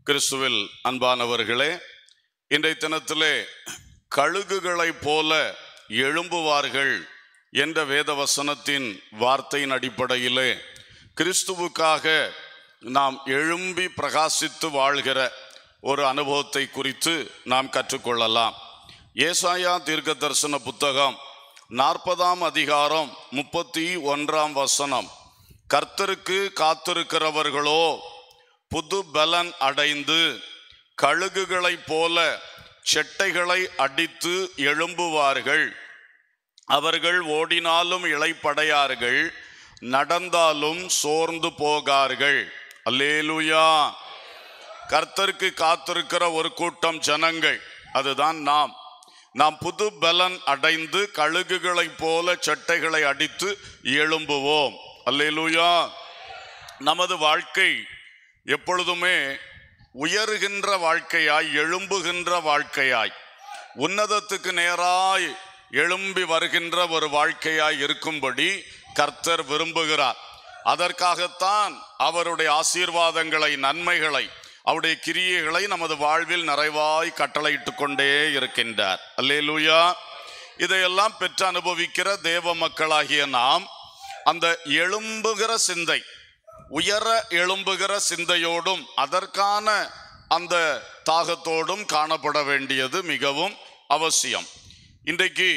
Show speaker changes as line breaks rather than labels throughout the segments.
கிறிஸ்துவில் அன்பானவர்களே இன்றைய தினத்திலே கழுகுகளைப் போல எழும்புவார்கள் என்ற வேத வசனத்தின் வார்த்தையின் அடிப்படையிலே கிறிஸ்துவுக்காக நாம் எழும்பி பிரகாசித்து வாழ்கிற ஒரு அனுபவத்தை குறித்து நாம் கற்றுக்கொள்ளலாம் ஏசாயா தீர்க்க தரிசன புத்தகம் நாற்பதாம் அதிகாரம் முப்பத்தி ஒன்றாம் வசனம் கர்த்தருக்கு காத்திருக்கிறவர்களோ புது பலன் அடைந்து கழுகுகளைப் போல செட்டைகளை அடித்து எழும்புவார்கள் அவர்கள் ஓடினாலும் இளைப்படையார்கள் நடந்தாலும் சோர்ந்து போகார்கள் அல்லேலுயா கர்த்தருக்கு காத்திருக்கிற ஒரு கூட்டம் ஜனங்கள் அதுதான் நாம் நாம் புது பலன் அடைந்து கழுகுகளைப் போல செட்டைகளை அடித்து எழும்புவோம் அல்லேலுயா நமது வாழ்க்கை எப்பொழுதுமே உயருகின்ற வாழ்க்கையாய் எழும்புகின்ற வாழ்க்கையாய் உன்னதத்துக்கு நேராய் எழும்பி வருகின்ற ஒரு வாழ்க்கையாய் இருக்கும்படி கர்த்தர் விரும்புகிறார் அதற்காகத்தான் அவருடைய ஆசீர்வாதங்களை நன்மைகளை அவருடைய கிரியைகளை நமது வாழ்வில் நிறைவாய் கட்டளையிட்டு கொண்டே இருக்கின்றார் அல்லேலூயா இதையெல்லாம் பெற்று அனுபவிக்கிற தேவ மக்களாகிய நாம் அந்த எழும்புகிற சிந்தை உயர எழும்புகிற சிந்தையோடும் அதற்கான அந்த தாகத்தோடும் காணப்பட வேண்டியது மிகவும் அவசியம் இன்றைக்கு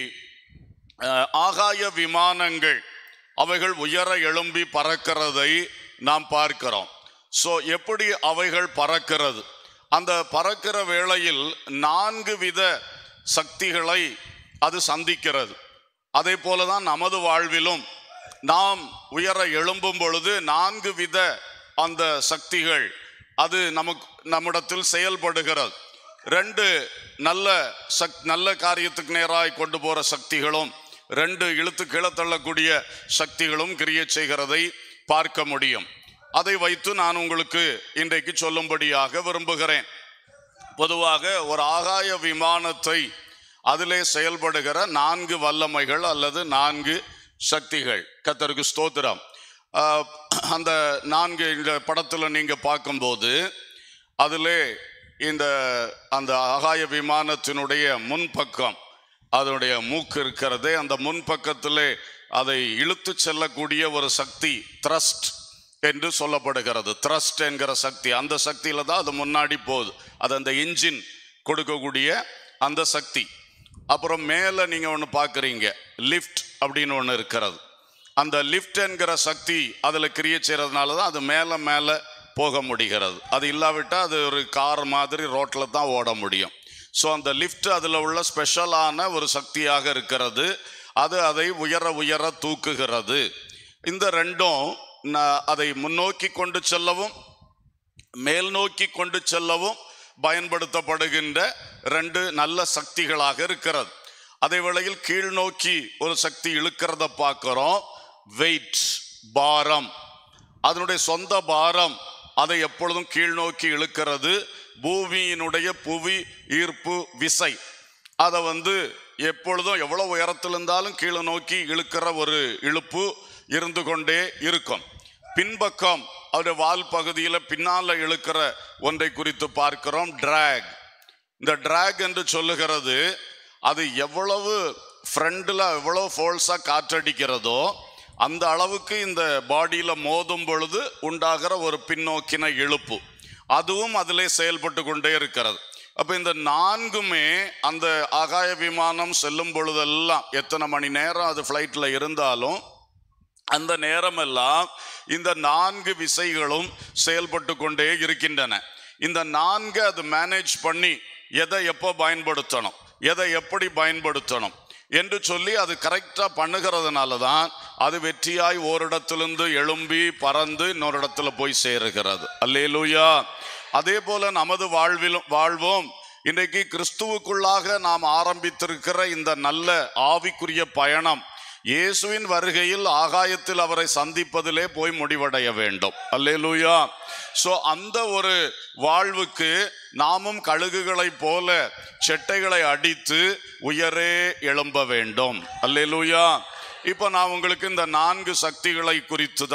அஹ், ஆகாய விமானங்கள் அவைகள் உயர எழும்பி பறக்கிறதை நாம் பார்க்கிறோம் ஸோ எப்படி அவைகள் பறக்கிறது அந்த பறக்கிற வேளையில் நான்கு வித சக்திகளை அது சந்திக்கிறது அதே போல தான் நமது வாழ்விலும் நாம் உயர எழும்பும் பொழுது நான்கு வித அந்த சக்திகள் அது நமக்கு நம்மிடத்தில் செயல்படுகிறது ரெண்டு நல்ல சக் நல்ல காரியத்துக்கு நேராய் கொண்டு போற சக்திகளும் ரெண்டு இழுத்து கீழே தள்ளக்கூடிய சக்திகளும் கிரியை செய்கிறதை பார்க்க முடியும் அதை வைத்து நான் உங்களுக்கு இன்றைக்கு சொல்லும்படியாக விரும்புகிறேன் பொதுவாக ஒரு ஆகாய விமானத்தை அதிலே செயல்படுகிற நான்கு வல்லமைகள் அல்லது நான்கு சக்திகள் கத்தருக்கு ஸ்தோத்திரம் ஆஹ், அந்த நான்கு இந்த படத்தில் நீங்கள் பார்க்கும்போது அதிலே இந்த அந்த ஆகாய விமானத்தினுடைய முன்பக்கம் அதனுடைய மூக்கு இருக்கிறதே அந்த முன்பக்கத்திலே அதை இழுத்து செல்லக்கூடிய ஒரு சக்தி த்ரஸ்ட் என்று சொல்லப்படுகிறது த்ரஸ்ட் என்கிற சக்தி அந்த சக்தியில தான் அது முன்னாடி போகுது அது அந்த இன்ஜின் கொடுக்கக்கூடிய அந்த சக்தி அப்புறம் மேலே நீங்கள் ஒன்று பார்க்குறீங்க லிஃப்ட் அப்படின்னு ஒன்று இருக்கிறது அந்த லிஃப்ட் என்கிற சக்தி அதில் கிரியை செய்கிறதுனால தான் அது மேலே மேலே போக முடிகிறது அது இல்லாவிட்டால் அது ஒரு கார் மாதிரி ரோட்டில் தான் ஓட முடியும் ஸோ அந்த லிஃப்ட் அதில் உள்ள ஸ்பெஷலான ஒரு சக்தியாக இருக்கிறது அது அதை உயர உயர தூக்குகிறது இந்த ரெண்டும் ந- அதை முன்னோக்கி கொண்டு செல்லவும் மேல் நோக்கி கொண்டு செல்லவும் பயன்படுத்தப்படுகின்ற ரெண்டு நல்ல சக்திகளாக இருக்கிறது அதே வேளையில் கீழ் நோக்கி ஒரு சக்தி இழுக்கிறத பார்க்கிறோம் வெயிட் பாரம் அதனுடைய சொந்த பாரம் அதை எப்பொழுதும் கீழ் நோக்கி இழுக்கிறது பூமியினுடைய புவி ஈர்ப்பு விசை அதை வந்து எப்பொழுதும் எவ்வளவு உயரத்தில் இருந்தாலும் கீழே நோக்கி இழுக்கிற ஒரு இழுப்பு இருந்து கொண்டே இருக்கும் பின்பக்கம் அவருடைய வால் பகுதியில் பின்னால இழுக்கிற ஒன்றை குறித்து பார்க்கிறோம் டிராக் இந்த டிராக் என்று சொல்லுகிறது அது எவ்வளவு ஃப்ரண்டில் எவ்வளவு ஃபோர்ஸாக காற்றடிக்கிறதோ அந்த அளவுக்கு இந்த பாடியில் மோதும் பொழுது உண்டாகிற ஒரு பின்னோக்கின இழுப்பு அதுவும் அதிலே செயல்பட்டு கொண்டே இருக்கிறது அப்போ இந்த நான்குமே அந்த ஆகாய விமானம் செல்லும் பொழுதெல்லாம் எத்தனை மணி நேரம் அது ஃப்ளைட்டில் இருந்தாலும் அந்த நேரமெல்லாம் இந்த நான்கு விசைகளும் செயல்பட்டு கொண்டே இருக்கின்றன இந்த நான்கு அது மேனேஜ் பண்ணி எதை எப்போ பயன்படுத்தணும் எதை எப்படி பயன்படுத்தணும் என்று சொல்லி அது கரெக்டாக பண்ணுகிறதுனால தான் அது வெற்றியாய் ஓரிடத்திலிருந்து எழும்பி பறந்து இன்னொரு இடத்துல போய் சேருகிறது அல்லேலூயா அதே போல நமது வாழ்விலும் வாழ்வோம் இன்றைக்கு கிறிஸ்துவுக்குள்ளாக நாம் ஆரம்பித்திருக்கிற இந்த நல்ல ஆவிக்குரிய பயணம் இயேசுவின் வருகையில் ஆகாயத்தில் அவரை சந்திப்பதிலே போய் முடிவடைய வேண்டும் அல்லேலூயா சோ அந்த ஒரு வாழ்வுக்கு நாமும் கழுகுகளைப் போல செட்டைகளை அடித்து உயரே எழும்ப வேண்டும் அல்லேலூயா இப்போ நான் உங்களுக்கு இந்த நான்கு சக்திகளை குறித்து தான்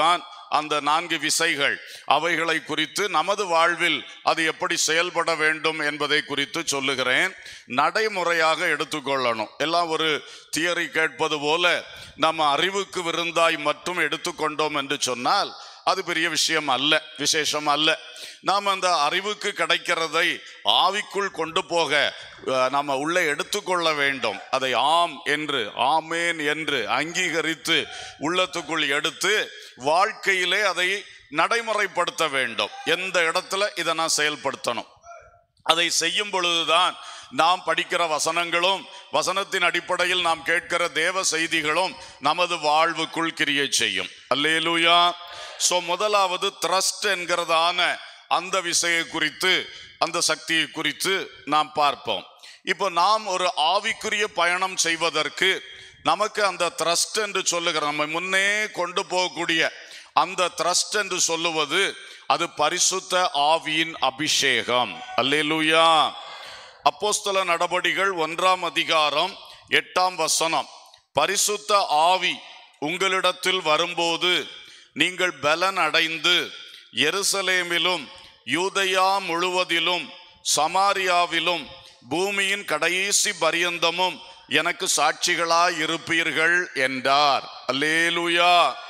அந்த நான்கு விசைகள் அவைகளை குறித்து நமது வாழ்வில் அது எப்படி செயல்பட வேண்டும் என்பதை குறித்து சொல்லுகிறேன் நடைமுறையாக எடுத்துக்கொள்ளணும் எல்லாம் ஒரு தியரி கேட்பது போல நம்ம அறிவுக்கு விருந்தாய் மட்டும் எடுத்துக்கொண்டோம் என்று சொன்னால் அது பெரிய விஷயம் அல்ல விசேஷம் அல்ல நாம் அந்த அறிவுக்கு கிடைக்கிறதை ஆவிக்குள் கொண்டு போக அஹ், நாம உள்ளே எடுத்துக்கொள்ள வேண்டும் அதை ஆம் என்று ஆமேன் என்று அங்கீகரித்து உள்ளத்துக்குள் எடுத்து வாழ்க்கையிலே அதை நடைமுறைப்படுத்த வேண்டும் எந்த இடத்துல இதை நான் செயல்படுத்தணும் அதை செய்யும் பொழுதுதான் நாம் படிக்கிற வசனங்களும் வசனத்தின் அடிப்படையில் நாம் கேட்கிற தேவ செய்திகளும் நமது வாழ்வுக்குள் கிரியை செய்யும் அல்லேலூயா சோ முதலாவது த்ரஸ்ட் என்கிறதான அந்த விசையை குறித்து அந்த சக்தியை குறித்து நாம் பார்ப்போம் இப்போ நாம் ஒரு ஆவிக்குரிய பயணம் செய்வதற்கு நமக்கு அந்த த்ரஸ்ட் என்று சொல்லுகிற நம்ம முன்னே கொண்டு போகக்கூடிய அந்த த்ரஸ்ட் என்று சொல்லுவது அது பரிசுத்த ஆவியின் அபிஷேகம் அல்லேலூயா அப்போஸ்தல நடபடிகள் ஒன்றாம் அதிகாரம் எட்டாம் வசனம் பரிசுத்த ஆவி உங்களிடத்தில் வரும்போது நீங்கள் பலன் அடைந்து எருசலேமிலும் யூதயா முழுவதிலும் சமாரியாவிலும் பூமியின் கடைசி பரியந்தமும் எனக்கு சாட்சிகளாய் இருப்பீர்கள் என்றார் அல்லேலூயா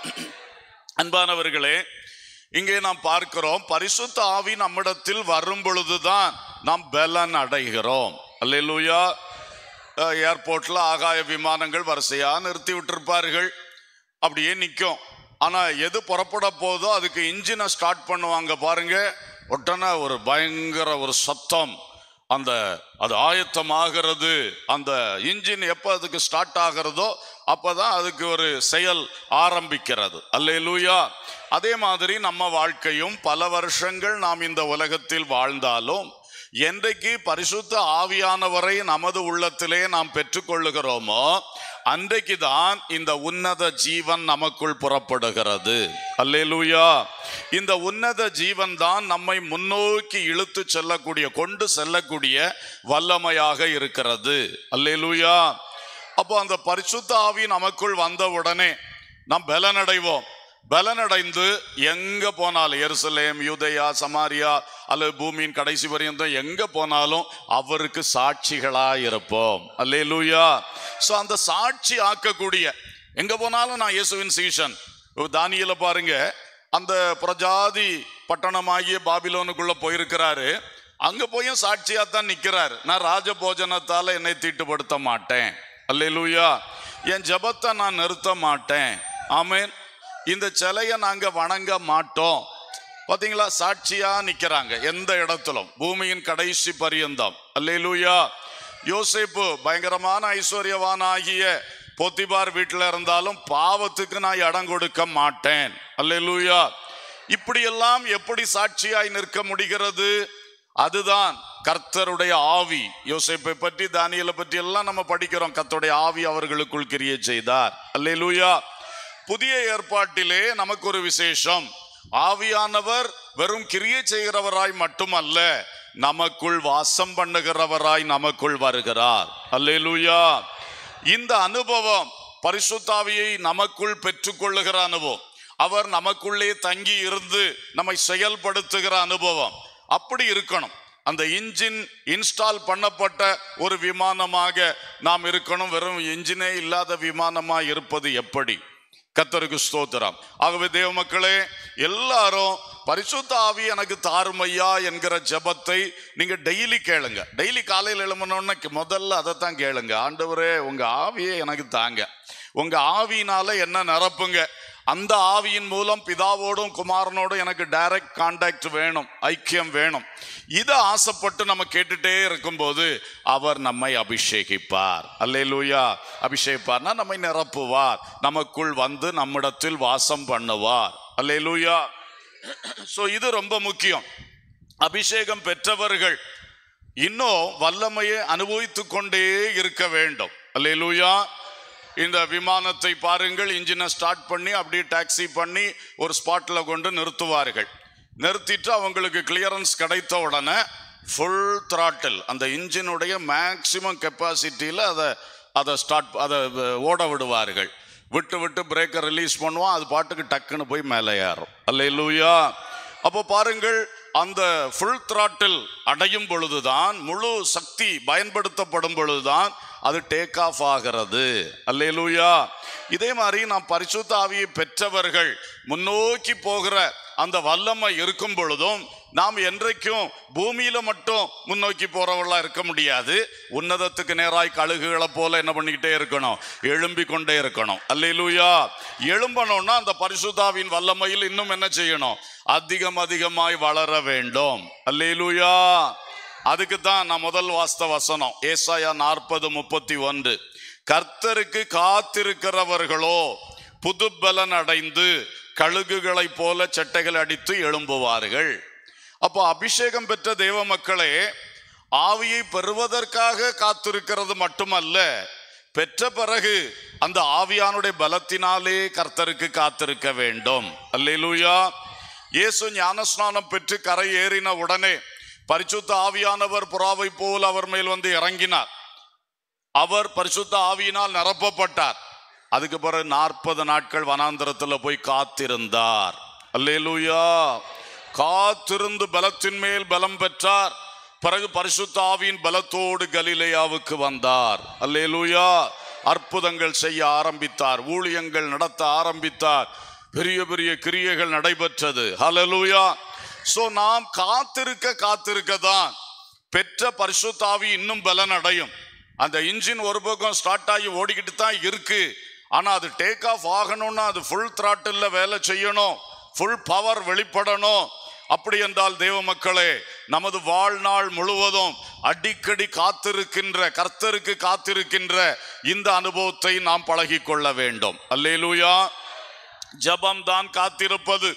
அன்பானவர்களே இங்கே நாம் பார்க்கிறோம் பரிசுத்த ஆவி நம்மிடத்தில் வரும் பொழுதுதான் நாம் பலன் அடைகிறோம் அல்லேலூயா அஹ், ஏர்போர்ட்ல ஆகாய விமானங்கள் வரிசையா நிறுத்தி விட்டிருப்பார்கள் அப்படியே நிற்கும் ஆனா எது புறப்பட போதோ அதுக்கு இன்ஜினை ஸ்டார்ட் பண்ணுவாங்க பாருங்க உடனே ஒரு பயங்கர ஒரு சத்தம் அந்த அது ஆயத்தமாகிறது அந்த இன்ஜின் எப்போ அதுக்கு ஸ்டார்ட் ஆகிறதோ அப்பதான் அதுக்கு ஒரு செயல் ஆரம்பிக்கிறது அல்லேலூயா அதே மாதிரி நம்ம வாழ்க்கையும் பல வருஷங்கள் நாம் இந்த உலகத்தில் வாழ்ந்தாலும் என்றைக்கு பரிசுத்த ஆவியானவரை நமது உள்ளத்திலே நாம் பெற்றுக்கொள்ளுகிறோமோ அன்றைக்கு தான் இந்த உன்னத ஜீவன் நமக்குள் புறப்படுகிறது அல்லேலூயா இந்த உன்னத ஜீவன் தான் நம்மை முன்னோக்கி இழுத்து செல்லக்கூடிய கொண்டு செல்லக்கூடிய வல்லமையாக இருக்கிறது அல்லேலூயா அப்போ அந்த பரிசுத்த ஆவி நமக்குள் வந்த உடனே நாம் பலனடைவோம் பலனடைந்து எங்க போனாலும் எருசலேம் யூதயா சமாரியா அல்லது பூமியின் கடைசி பரியந்தம் எங்க போனாலும் அவருக்கு சாட்சிகளா இருப்போம் அல்லேலூயா சோ அந்த சாட்சி ஆக்கக்கூடிய எங்க போனாலும் நான் இயேசுவின் சீஷன் தானியில பாருங்க அந்த பிரஜாதி பட்டணமாகிய பாபிலோனுக்குள்ள போயிருக்கிறாரு அங்க போயும் சாட்சியா தான் நிக்கிறாரு நான் ராஜபோஜனத்தால என்னை தீட்டுப்படுத்த மாட்டேன் அல்லேலூயா என் ஜெபத்தை நான் நிறுத்த மாட்டேன் ஆமென் இந்த சிலையை நாங்க வணங்க மாட்டோம் பாத்தீங்களா சாட்சியா நிக்கிறாங்க எந்த இடத்திலும் பூமியின் கடைசி பரியந்தம் அல்லேலூயா யோசேப்பு பயங்கரமான ஐஸ்வர்யவானாகிய பொத்திபார் வீட்டில் இருந்தாலும் பாவத்துக்கு நான் இடம் கொடுக்க மாட்டேன் அல்லேலூயா இப்படியெல்லாம் எப்படி சாட்சியாய் நிற்க முடிகிறது அதுதான் கர்த்தருடைய ஆவி யோசேப்பை பற்றி தானியலை பற்றி எல்லாம் நம்ம படிக்கிறோம் கர்த்தருடைய ஆவி அவர்களுக்குள் கிரியை செய்தார் அல்லேலூயா புதிய ஏற்பாட்டிலே நமக்கு ஒரு விசேஷம் ஆவியானவர் வெறும் கிரியை செய்கிறவராய் மட்டுமல்ல நமக்குள் வாசம் பண்ணுகிறவராய் நமக்குள் வருகிறார் அல்லேலூயா இந்த அனுபவம் பரிசுத்தாவியை நமக்குள் பெற்றுக்கொள்ளுகிற அனுபவம் அவர் நமக்குள்ளே தங்கி இருந்து நம்மை செயல்படுத்துகிற அனுபவம் அப்படி இருக்கணும் அந்த இன்ஜின் இன்ஸ்டால் பண்ணப்பட்ட ஒரு விமானமாக நாம் இருக்கணும் வெறும் இன்ஜினே இல்லாத விமானமா இருப்பது எப்படி கத்தருக்கு ஸ்தோத்திரம் ஆகவே தேவ மக்களே எல்லாரும் பரிசுத்த ஆவி எனக்கு தாருமையா என்கிற ஜெபத்தை நீங்க டெய்லி கேளுங்க டெய்லி காலையில் எழுமணுன்னு முதல்ல அதை தான் கேளுங்க ஆண்டவரே உங்க ஆவியை எனக்கு தாங்க உங்க ஆவியினால என்ன நிரப்புங்க அந்த ஆவியின் மூலம் பிதாவோடும் குமாரனோடும் எனக்கு டைரக்ட் கான்டாக்ட் வேணும் ஐக்கியம் வேணும் இதை ஆசைப்பட்டு நம்ம கேட்டுட்டே இருக்கும்போது அவர் நம்மை அபிஷேகிப்பார் அல்லேலூயா அபிஷேகிப்பார்னா நம்மை நிரப்புவார் நமக்குள் வந்து நம்மிடத்தில் வாசம் பண்ணுவார் அல்லேலூயா ஸோ இது ரொம்ப முக்கியம் அபிஷேகம் பெற்றவர்கள் இன்னும் வல்லமையை அனுபவித்துக் கொண்டே இருக்க வேண்டும் அல்லேலூயா இந்த விமானத்தை பாருங்கள் இன்ஜினை ஸ்டார்ட் பண்ணி அப்படியே டாக்ஸி பண்ணி ஒரு ஸ்பாட்ல கொண்டு நிறுத்துவார்கள் நிறுத்திட்டு அவங்களுக்கு கிளியரன்ஸ் கிடைத்த உடனே ஃபுல் throttle அந்த இன்ஜினுடைய மேக்சிமம் கெப்பாசிட்டியில் அதை அதை ஸ்டார்ட் அதை ஓட விடுவார்கள் விட்டு விட்டு பிரேக்கை ரிலீஸ் பண்ணுவான் அது பாட்டுக்கு டக்குன்னு போய் மேலே ஏறும் அல்லேலூயா அப்போ பாருங்கள் அந்த ஃபுல் throttle அடையும் பொழுதுதான் முழு சக்தி பயன்படுத்தப்படும் பொழுதுதான் அது டேக் ஆஃப் ஆகிறது அல்லேலூயா இதே மாதிரி நாம் பரிசுத்த ஆவியை பெற்றவர்கள் முன்னோக்கி போகிற அந்த வல்லமை இருக்கும் பொழுதும் நாம் என்றைக்கும் பூமியில மட்டும் முன்னோக்கி போறவர்களா இருக்க முடியாது உன்னதத்துக்கு நேராய் கழுகுகளை போல என்ன பண்ணிக்கிட்டே இருக்கணும் எழும்பி கொண்டே இருக்கணும் அல்லேலூயா எழும்பணும்னா அந்த பரிசுத்தாவின் வல்லமையில் இன்னும் என்ன செய்யணும் அதிகம் அதிகமாய் வளர வேண்டும் அல்லேலூயா அதுக்கு தான் நான் முதல் வாஸ்த வசனம் ஏசாயா நாற்பது முப்பத்தி ஒன்று கர்த்தருக்கு காத்திருக்கிறவர்களோ புது பலன் அடைந்து கழுகுகளைப் போல சட்டைகள் அடித்து எழும்புவார்கள் அப்போ அபிஷேகம் பெற்ற தேவ மக்களே ஆவியை பெறுவதற்காக காத்திருக்கிறது மட்டுமல்ல பெற்ற பிறகு அந்த ஆவியானுடைய பலத்தினாலே கர்த்தருக்கு காத்திருக்க வேண்டும் அல்லேலூயா இயேசு ஞானஸ்நானம் பெற்று கரை ஏறின உடனே பரிசுத்த ஆவியானவர் புறாவை போல் அவர் மேல் வந்து இறங்கினார் அவர் பரிசுத்த ஆவியினால் நிரப்பப்பட்டார் அதுக்கு பிறகு நாற்பது நாட்கள் வனாந்திரத்தில் போய் காத்திருந்தார் அல்லேலூயா காத்திருந்து பலத்தின் மேல் பலம் பெற்றார் பிறகு பரிசுத்த ஆவியின் பலத்தோடு கலிலேயாவுக்கு வந்தார் அல்லேலூயா அற்புதங்கள் செய்ய ஆரம்பித்தார் ஊழியங்கள் நடத்த ஆரம்பித்தார் பெரிய பெரிய கிரியைகள் நடைபெற்றது ஹalleluya சோ நாம் காத்திருக்க காத்திருக்க தான் பெற்ற பரிசுத்தாவி இன்னும் பலன் அடையும் அந்த இன்ஜின் ஒரு பக்கம் ஸ்டார்ட் ஆகி ஓடிக்கிட்டு தான் இருக்கு ஆனா அது டேக் ஆஃப் ஆகணும்னா அது ஃபுல் த்ராட்டில் வேலை செய்யணும் ஃபுல் பவர் வெளிப்படணும் அப்படி என்றால் தேவ மக்களே நமது வாழ்நாள் முழுவதும் அடிக்கடி காத்திருக்கின்ற கர்த்தருக்கு காத்திருக்கின்ற இந்த அனுபவத்தை நாம் பழகிக் கொள்ள வேண்டும் அல்லேலூயா ஜபம் தான் காத்திருப்பது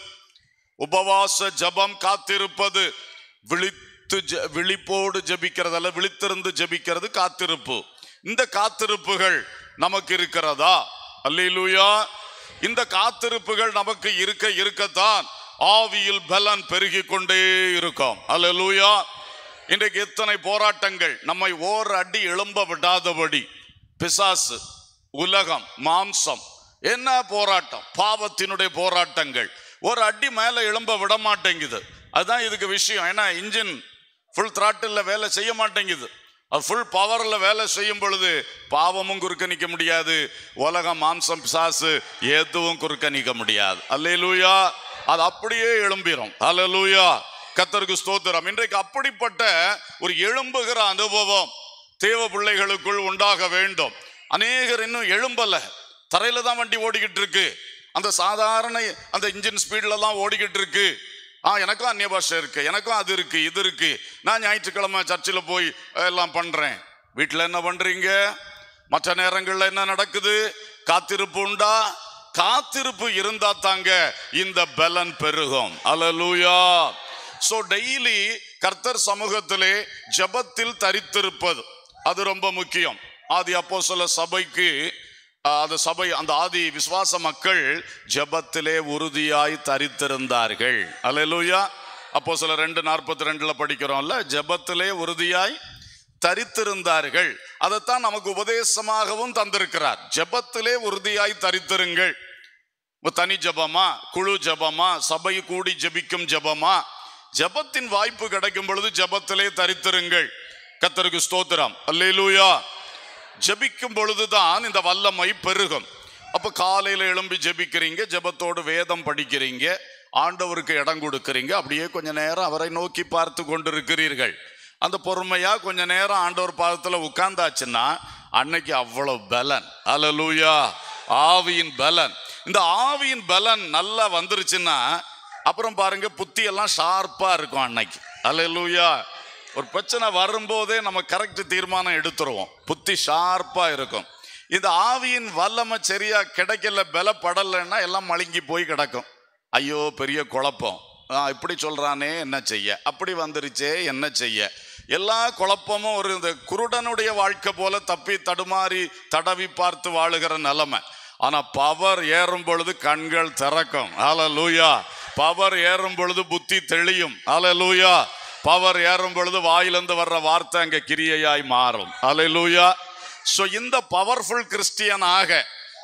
உபவாச ஜபம் காத்திருப்பது விழித்து ஜ- விழிப்போடு ஜெபிக்கிறதல்ல விழித்திருந்து ஜெபிக்கிறது காத்திருப்பு இந்த காத்திருப்புகள் நமக்கு இருக்கிறதா அல்லேலூயா இந்த காத்திருப்புகள் நமக்கு இருக்க இருக்கத்தான் ஆவியில் பலன் பெருகி கொண்டே இருக்கும் அல்லேலூயா இன்றைக்கு எத்தனை போராட்டங்கள் நம்மை ஓர் அடி எழும்ப விடாதபடி பிசாசு உலகம் மாம்சம் என்ன போராட்டம் பாவத்தினுடைய போராட்டங்கள் ஒரு அடி மேல எழும்ப விட மாட்டேங்குது அதுதான் இதுக்கு விஷயம் ஏன்னா இன்ஜின் ஃபுல் throttle வேலை செய்ய மாட்டேங்குது அது ஃபுல் பவர்ல வேலை செய்யும் பொழுது பாவமும் குறுக்க நிக்க முடியாது உலகம் மாம்சம் பிசாசு எதுவும் குறுக்க நிக்க முடியாது அல்லேலூயா அது அப்படியே எழும்பிரும் அல்லேலூயா கத்தருக்கு ஸ்தோத்திரம் இன்றைக்கு அப்படிப்பட்ட ஒரு எழும்புகிற அனுபவம் தேவ பிள்ளைகளுக்குள் உண்டாக வேண்டும் அநேகர் இன்னும் எழும்பல தரையில தான் வண்டி ஓடிக்கிட்டு இருக்கு அந்த சாதாரண அந்த இன்ஜின் ஸ்பீட்ல தான் ஓடிக்கிட்டு இருக்கு ஆ எனக்கும் அந்நிய பாஷை இருக்கு எனக்கும் அது இருக்கு இது இருக்கு நான் ஞாயிற்றுக்கிழமை சர்ச்சில் போய் எல்லாம் பண்றேன் வீட்டில் என்ன பண்றீங்க மற்ற நேரங்கள்ல என்ன நடக்குது காத்திருப்பு உண்டா காத்திருப்பு இருந்தா தாங்க இந்த பலன் பெருகும் அல்லேலூயா சோ டெய்லி கர்த்தர் சமூகத்திலே ஜெபத்தில் தரித்திருப்பது அது ரொம்ப முக்கியம் ஆதி அப்போ சபைக்கு ஆஹ், அந்த சபை அந்த ஆதி விசுவாச மக்கள் ஜெபத்திலே உறுதியாய் தரித்திருந்தார்கள் அல்லேலூயா அப்போ சில ரெண்டு நாற்பத்தி ரெண்டுல படிக்கிறோம்ல ஜெபத்திலே உறுதியாய் தரித்திருந்தார்கள் அதைத்தான் நமக்கு உபதேசமாகவும் தந்திருக்கிறார் ஜெபத்திலே உறுதியாய் தரித்திருங்கள் இப்ப தனி ஜெபமா குழு ஜெபமா சபை கூடி ஜெபிக்கும் ஜெபமா ஜெபத்தின் வாய்ப்பு கிடைக்கும் பொழுது ஜெபத்திலே தரித்திருங்கள் கத்தருக்கு ஸ்தோத்திரம் அல்லேலூயா ஜெபிக்கும் பொழுதுதான் இந்த வல்லமை பெருகும் அப்ப காலையில எழும்பி ஜெபிக்கிறீங்க ஜெபத்தோடு வேதம் படிக்கிறீங்க ஆண்டவருக்கு இடம் கொடுக்கிறீங்க அப்படியே கொஞ்ச நேரம் அவரை நோக்கி பார்த்து கொண்டிருக்கிறீர்கள் அந்த பொறுமையா கொஞ்ச நேரம் ஆண்டவர் பாதத்துல உட்கார்ந்தாச்சுன்னா அன்னைக்கு அவ்வளவு பலன் அல்லேலூயா ஆவியின் பலன் இந்த ஆவியின் பலன் நல்லா வந்துருச்சுன்னா அப்புறம் பாருங்க புத்தி எல்லாம் ஷார்ப்பா இருக்கும் அன்னைக்கு அல்லேலூயா ஒரு பிரச்சனை வரும்போதே நம்ம கரெக்ட் தீர்மானம் எடுத்துருவோம் புத்தி ஷார்ப்பா இருக்கும் இந்த ஆவியின் வல்லமை சரியா கிடைக்கல பலப்படலைன்னா எல்லாம் மழுங்கி போய் கிடக்கும் ஐயோ பெரிய குழப்பம் ஆ, இப்படி சொல்றானே என்ன செய்ய அப்படி வந்துருச்சே என்ன செய்ய எல்லா குழப்பமும் ஒரு இந்த குருடனுடைய வாழ்க்கை போல தப்பி தடுமாறி தடவி பார்த்து வாழுகிற நிலைமை ஆனா பவர் ஏறும் பொழுது கண்கள் திறக்கும் ஹalleluya பவர் ஏறும் பொழுது புத்தி தெளியும் ஹalleluya பவர் ஏறும் பொழுது வாயிலிருந்து வர்ற வார்த்தை அங்க கிரியையாய் மாறும் ஹalleluya சோ இந்த பவர்ஃபுல் கிறிஸ்டியனாக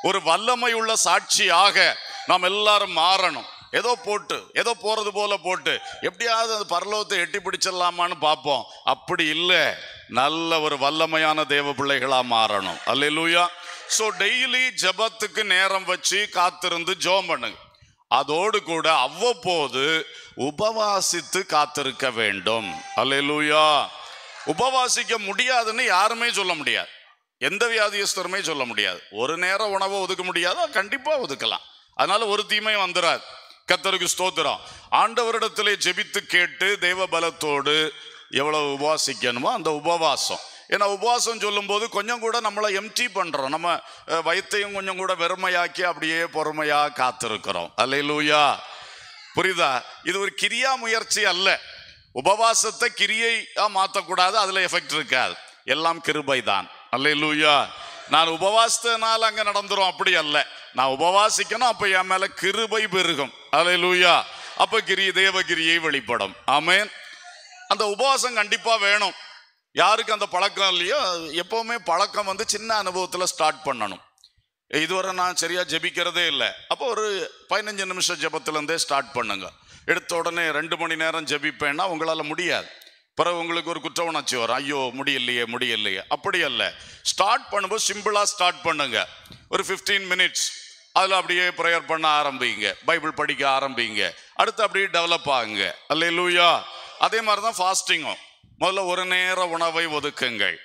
ஒரு வல்லமை உள்ள சாட்சியாக நாம் எல்லாரும் மாறணும் ஏதோ போட்டு ஏதோ போறது போல போட்டு எப்படியாவது அந்த பரலோகத்தை எட்டி பிடிச்சிடலாமான்னு பார்ப்போம் அப்படி இல்லை நல்ல ஒரு வல்லமையான தேவ பிள்ளைகளா மாறணும் அல்லேலூயா ஸோ டெய்லி ஜெபத்துக்கு நேரம் வச்சு காத்திருந்து ஜெபம் பண்ணுங்க அதோடு கூட அவ்வப்போது உபவாசித்து காத்திருக்க வேண்டும் அல்லேலூயா உபவாசிக்க முடியாதுன்னு யாருமே சொல்ல முடியாது எந்த வியாதியஸ்தருமே சொல்ல முடியாது ஒரு நேரம் உணவை ஒதுக்க முடியாதோ கண்டிப்பா ஒதுக்கலாம் அதனால ஒரு தீமையும் வந்துடாது கத்தருக்கு ஸ்தோத்திரம் ஆண்டவரிடத்திலே ஜெபித்து கேட்டு தெய்வ பலத்தோடு எவ்வளவு உபவாசிக்கணுமோ அந்த உபவாசம் ஏன்னா உபவாசம் சொல்லும்போது கொஞ்சம் கூட நம்மளை எம்டி பண்றோம் நம்ம அஹ், வயித்தையும் கொஞ்சம் கூட வெறுமையாக்கி அப்படியே பொறுமையா காத்திருக்கிறோம் அல்லேலூயா புரியுதா இது ஒரு கிரியா முயற்சி அல்ல உபவாசத்தை கிரியையா மாத்தக்கூடாது அதுல எஃபெக்ட் இருக்காது எல்லாம் கிருபை தான் அல்லேலூயா நான் உபவாசத்தினால அங்க நடந்துரும் அப்படி அல்ல நான் உபவாசிக்கணும் அப்ப என் மேல கிருபை பெருகும் அல்லேலூயா அப்ப கிரி தேவகிரியை வெளிப்படும் ஆமென் அந்த உபவாசம் கண்டிப்பா வேணும் யாருக்கு அந்த பழக்கம் இல்லையோ எப்பவுமே பழக்கம் வந்து சின்ன அனுபவத்துல ஸ்டார்ட் பண்ணணும் இதுவரை நான் சரியா ஜெபிக்கிறதே இல்லை அப்போ ஒரு பதினஞ்சு நிமிஷம் ஜெபத்துல இருந்தே ஸ்டார்ட் பண்ணுங்க எடுத்த உடனே ரெண்டு மணி நேரம் ஜெபிப்பேன்னா உங்களால முடியாது பிறகு உங்களுக்கு ஒரு குற்ற உணர்ச்சி வரும் ஐயோ முடியலையே முடியலையே அப்படி அல்ல ஸ்டார்ட் பண்ணும்போது சிம்பிளா ஸ்டார்ட் பண்ணுங்க ஒரு 15 மினிட்ஸ் அதில் அப்படியே ப்ரேயர் பண்ண ஆரம்பிங்க பைபிள் படிக்க ஆரம்பிங்க அடுத்து அப்படியே டெவலப் ஆகுங்க அல்லேலூயா அதே மாதிரி தான் ஃபாஸ்டிங்கும் முதல்ல ஒரு நேர உணவை ஒதுக்குங்கள்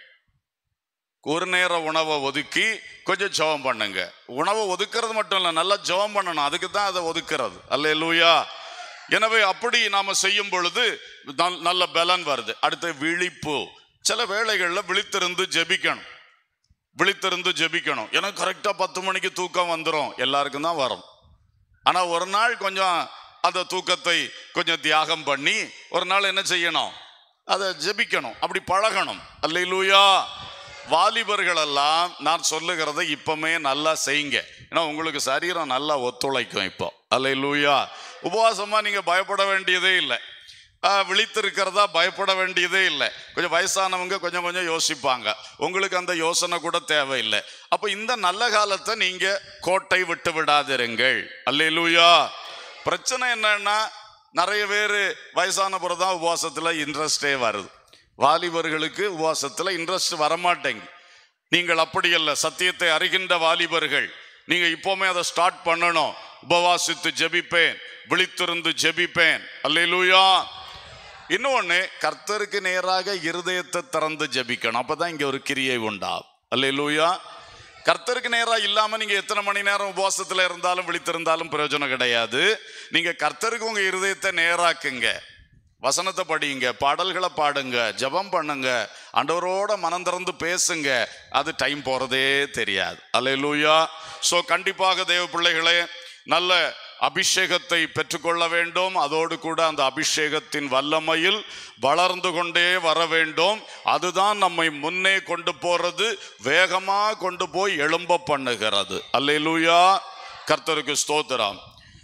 ஒரு நேர உணவை ஒதுக்கி கொஞ்சம் ஜெபம் பண்ணுங்க உணவை ஒதுக்குறது மட்டும் இல்லை நல்லா ஜெபம் பண்ணணும் அதுக்கு தான் அதை ஒதுக்குறது அல்லேலூயா எனவே அப்படி நாம செய்யும் பொழுது நல்- நல்ல பலன் வருது அடுத்து விழிப்பு சில வேளைகளில் விழித்திருந்து ஜெபிக்கணும் விழித்திருந்து ஜெபிக்கணும் எனக்கு கரெக்டாக பத்து மணிக்கு தூக்கம் வந்துடும் எல்லாருக்கும் தான் வரும் ஆனால் ஒரு நாள் கொஞ்சம் அந்த தூக்கத்தை கொஞ்சம் தியாகம் பண்ணி ஒரு நாள் என்ன செய்யணும் அதை ஜெபிக்கணும் அப்படி பழகணும் அல்லையிலூயா வாலிபர்கள் எல்லாம் நான் சொல்லுகிறதை இப்பமே நல்லா செய்யுங்க ஏன்னா உங்களுக்கு சரீரம் நல்லா ஒத்துழைக்கும் இப்போ அல்லையிலூயா உபவாசமா நீங்க பயப்பட வேண்டியதே இல்லை ஆஹ், விழித்திருக்கிறதா பயப்பட வேண்டியதே இல்லை கொஞ்சம் வயசானவங்க கொஞ்சம் கொஞ்சம் யோசிப்பாங்க உங்களுக்கு அந்த யோசனை கூட தேவையில்லை அப்போ இந்த நல்ல காலத்தை நீங்க கோட்டை விட்டு விடாதிருங்கள் அல்லேலூயா பிரச்சனை என்னன்னா நிறைய பேர் வயசான பிறகு தான் உபவாசத்தில் இன்ட்ரெஸ்டே வருது வாலிபர்களுக்கு உபவாசத்தில் இன்ட்ரெஸ்ட் வரமாட்டேங்குது நீங்கள் அப்படி அல்ல சத்தியத்தை அறிகின்ற வாலிபர்கள் நீங்க இப்போவுமே அதை ஸ்டார்ட் பண்ணணும் உபவாசித்து ஜெபிப்பேன் விழித்திருந்து ஜெபிப்பேன் அல்லேலூயா இன்னொன்னு கர்த்தருக்கு நேராக இருதயத்தை திறந்து ஜெபிக்கணும் அப்பதான் இங்க ஒரு கிரியை உண்டா அல்லேலூயா கர்த்தருக்கு நேரா இல்லாம நீங்க எத்தனை மணி நேரம் உபவாசத்துல இருந்தாலும் விழித்திருந்தாலும் பிரயோஜனம் கிடையாது நீங்க கர்த்தருக்கு உங்க இருதயத்தை நேராக்குங்க வசனத்தை படியுங்க பாடல்களை பாடுங்க ஜெபம் பண்ணுங்க ஆண்டவரோட மனம் திறந்து பேசுங்க அது டைம் போறதே தெரியாது அல்லேலூயா ஸோ கண்டிப்பாக தேவ பிள்ளைகளே நல்ல அபிஷேகத்தை பெற்றுக்கொள்ள வேண்டும் அதோடு கூட அந்த அபிஷேகத்தின் வல்லமையில் வளர்ந்து கொண்டே வர வேண்டும் அதுதான் நம்மை முன்னே கொண்டு போறது வேகமா கொண்டு போய் எழும்ப பண்ணுகிறது அல்லேலூயா கர்த்தருக்கு ஸ்தோத்திரம்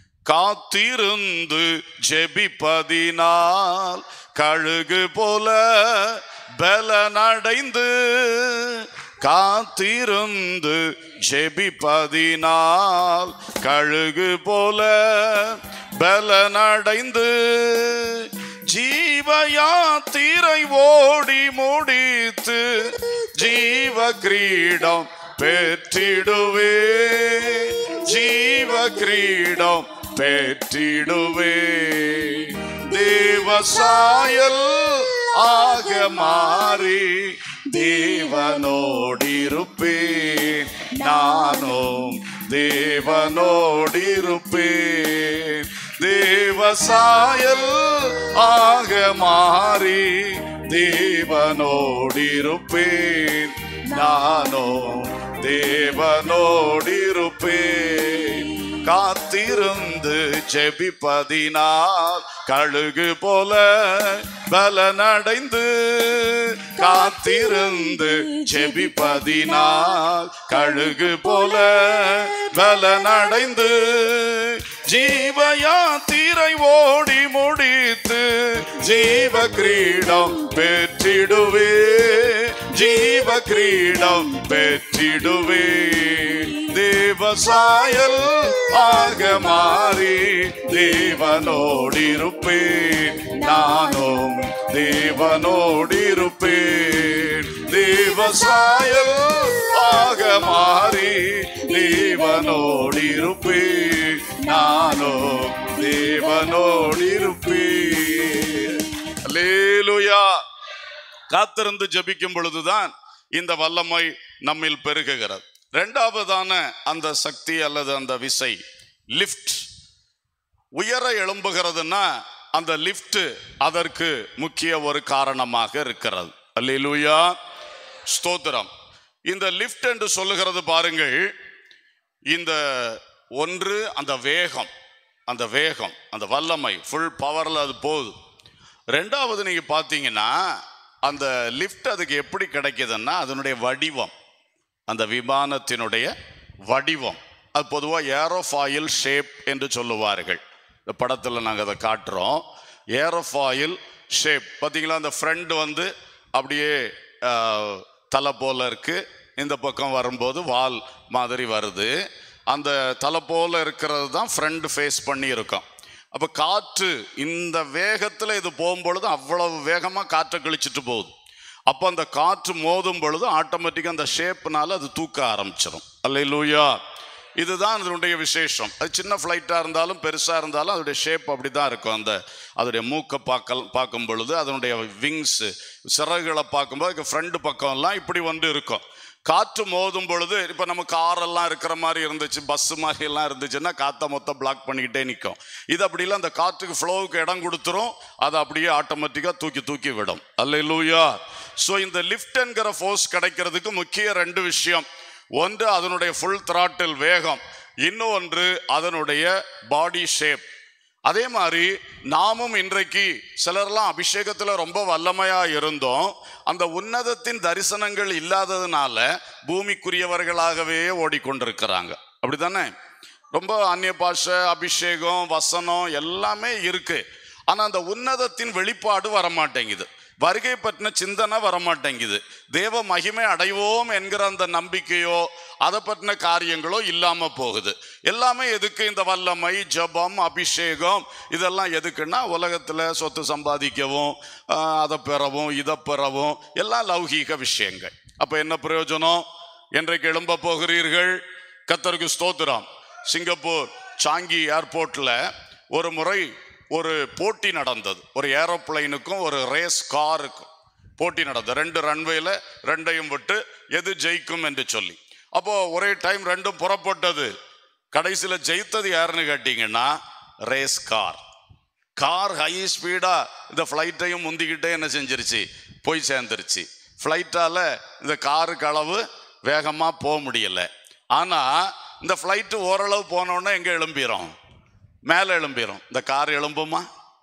காத்திருந்து ஜெபிப்பதினால் கழுகு போல பலனடைந்து காத்திருந்து ஜெபிப்பதினால் கழுகு போல பலனடைந்து ஜீவ யாத்திரை ஓடி முடித்து ஜீவ கிரீடம் பெற்றிடுவே ஜீவ கிரீடம் பெற்றிடுவே தேவசாயல் ஆக மாறி தேவனோடிருப்பேன் நானும் தேவனோடிருப்பேன் தேவசாயல் ஆக மாறி தேவனோடிருப்பேன் நானும் தேவனோடிருப்பேன் காத்திருந்து ஜெபிப்பதினால் கழுகு போல பலனடைந்து காத்திருந்து ஜெபிப்பதினால் கழுகு போல பலனடைந்து ஜீவ யாத்திரை ஓடி முடித்து ஜீவ கிரீடம் பெற்றிடுவே ஜீவ கிரீடம் பெற்றிடுவே தேவ தேவசாயல் ஆக மாறி தேவனோடிருப்பேன் நானும் தேவனோடிருப்பேன் தேவசாயல் ஆக மாறி தேவனோடிருப்பேன் நானும் தேவனோடிருப்பேன் அல்லேலூயா காத்திருந்து ஜெபிக்கும் பொழுதுதான் இந்த வல்லமை நம்மில் பெருகுகிறது இரண்டாவதான அந்த சக்தி அல்லது அந்த விசை லிஃப்ட் உயர எழும்புகிறதுனா அந்த லிஃப்ட் அதற்கு முக்கிய ஒரு காரணமாக இருக்கிறது அல்லேலூயா ஸ்தோத்திரம் இந்த லிஃப்ட் என்று சொல்லுகிறது பாருங்கள் இந்த ஒன்று அந்த வேகம் அந்த வேகம் அந்த வல்லமை ஃபுல் பவரில் அது போகுது ரெண்டாவது நீங்க பார்த்தீங்கன்னா அந்த லிஃப்ட் அதுக்கு எப்படி கிடைக்குதுன்னா அதனுடைய வடிவம் அந்த விமானத்தினுடைய வடிவம் அது பொதுவாக ஏரோஃபாயில் ஷேப் என்று சொல்லுவார்கள் இந்த படத்தில் நாங்கள் அதை காட்டுறோம் ஏரோஃபாயில் ஷேப் பார்த்தீங்களா அந்த ஃப்ரண்ட் வந்து அப்படியே ஆஹ், தலை போல இருக்கு இந்த பக்கம் வரும்போது வால் மாதிரி வருது அந்த தலை போல இருக்கிறது தான் ஃப்ரண்ட் ஃபேஸ் பண்ணி இருக்கும் அப்போ காற்று இந்த வேகத்தில் இது போகும்பொழுது அவ்வளவு வேகமாக காற்றை கிழிச்சிட்டு போகுது அப்போ அந்த காற்று மோதும் பொழுது ஆட்டோமேட்டிக்காக அந்த ஷேப்னால அது தூக்க ஆரம்பிச்சிடும் அல்லையிலூயா இதுதான் அதனுடைய விசேஷம் அது சின்ன ஃப்ளைட்டாக இருந்தாலும் பெருசாக இருந்தாலும் அதனுடைய ஷேப் அப்படி தான் இருக்கும் அந்த அதனுடைய மூக்கை பார்க்க பார்க்கும் பொழுது அதனுடைய விங்ஸு சிறகுகளை பார்க்கும்போது அதுக்கு ஃப்ரண்ட் பக்கம்லாம் இப்படி வந்து இருக்கும் காற்று மோதும் பொழுது இப்போ நம்ம காரெல்லாம் இருக்கிற மாதிரி இருந்துச்சு பஸ் மாதிரி எல்லாம் இருந்துச்சுன்னா காற்றை மொத்தம் பிளாக் பண்ணிக்கிட்டே நிற்கும் இது அப்படி இல்லை அந்த காற்றுக்கு ஃப்ளோவுக்கு இடம் கொடுத்துரும் அதை அப்படியே ஆட்டோமேட்டிக்காக தூக்கி தூக்கி விடும் அல்ல ஸோ இந்த லிஃப்ட் என்கிற ஃபோர்ஸ் கிடைக்கிறதுக்கு முக்கிய ரெண்டு விஷயம் ஒன்று அதனுடைய ஃபுல் throttle வேகம் இன்னொன்று அதனுடைய பாடி ஷேப் அதே மாதிரி நாமும் இன்றைக்கு சிலர்லாம் அபிஷேகத்தில் ரொம்ப வல்லமையா இருந்தோம் அந்த உன்னதத்தின் தரிசனங்கள் இல்லாததுனால பூமிக்குரியவர்களாகவே ஓடிக்கொண்டிருக்கிறாங்க அப்படிதானே ரொம்ப அந்நிய பாஷை அபிஷேகம் வசனம் எல்லாமே இருக்கு ஆனா அந்த உன்னதத்தின் வெளிப்பாடு வரமாட்டேங்குது வருகை பற்றின சிந்தனை வரமாட்டேங்குது தேவ மகிமை அடைவோம் என்கிற அந்த நம்பிக்கையோ அதை பற்றின காரியங்களோ இல்லாம போகுது எல்லாமே எதுக்கு இந்த வல்லமை ஜபம் அபிஷேகம் இதெல்லாம் எதுக்குன்னா உலகத்துல சொத்து சம்பாதிக்கவும் ஆஹ், அதை பெறவும் இதை பெறவும் எல்லாம் லௌகீக விஷயங்கள் அப்ப என்ன பிரயோஜனம் என்றைக்கு எழும்ப போகிறீர்கள் கத்தருக்கு ஸ்தோத்திரம் சிங்கப்பூர் சாங்கி ஏர்போர்ட்ல ஒரு முறை ஒரு போட்டி நடந்தது ஒரு ஏரோப்ளைனுக்கும் ஒரு ரேஸ் காருக்கும் போட்டி நடந்தது ரெண்டு ரன்வேல ரெண்டையும் விட்டு எது ஜெயிக்கும் என்று சொல்லி அப்போ ஒரே டைம் ரெண்டும் புறப்பட்டது கடைசியில் ஜெயித்தது யாருன்னு கேட்டீங்கன்னா ரேஸ் கார் கார் ஹை ஸ்பீடா இந்த ஃப்ளைட்டையும் முந்திக்கிட்டே என்ன செஞ்சிருச்சு போய் சேர்ந்துருச்சு ஃப்ளைட்டால இந்த காருக்கு அளவு வேகமா போக முடியல ஆனா இந்த ஃப்ளைட்டு ஓரளவு போனோடனே எங்க எழும்பிரும் மேலே எழும்பிரும் இந்த கார் எழும்புமா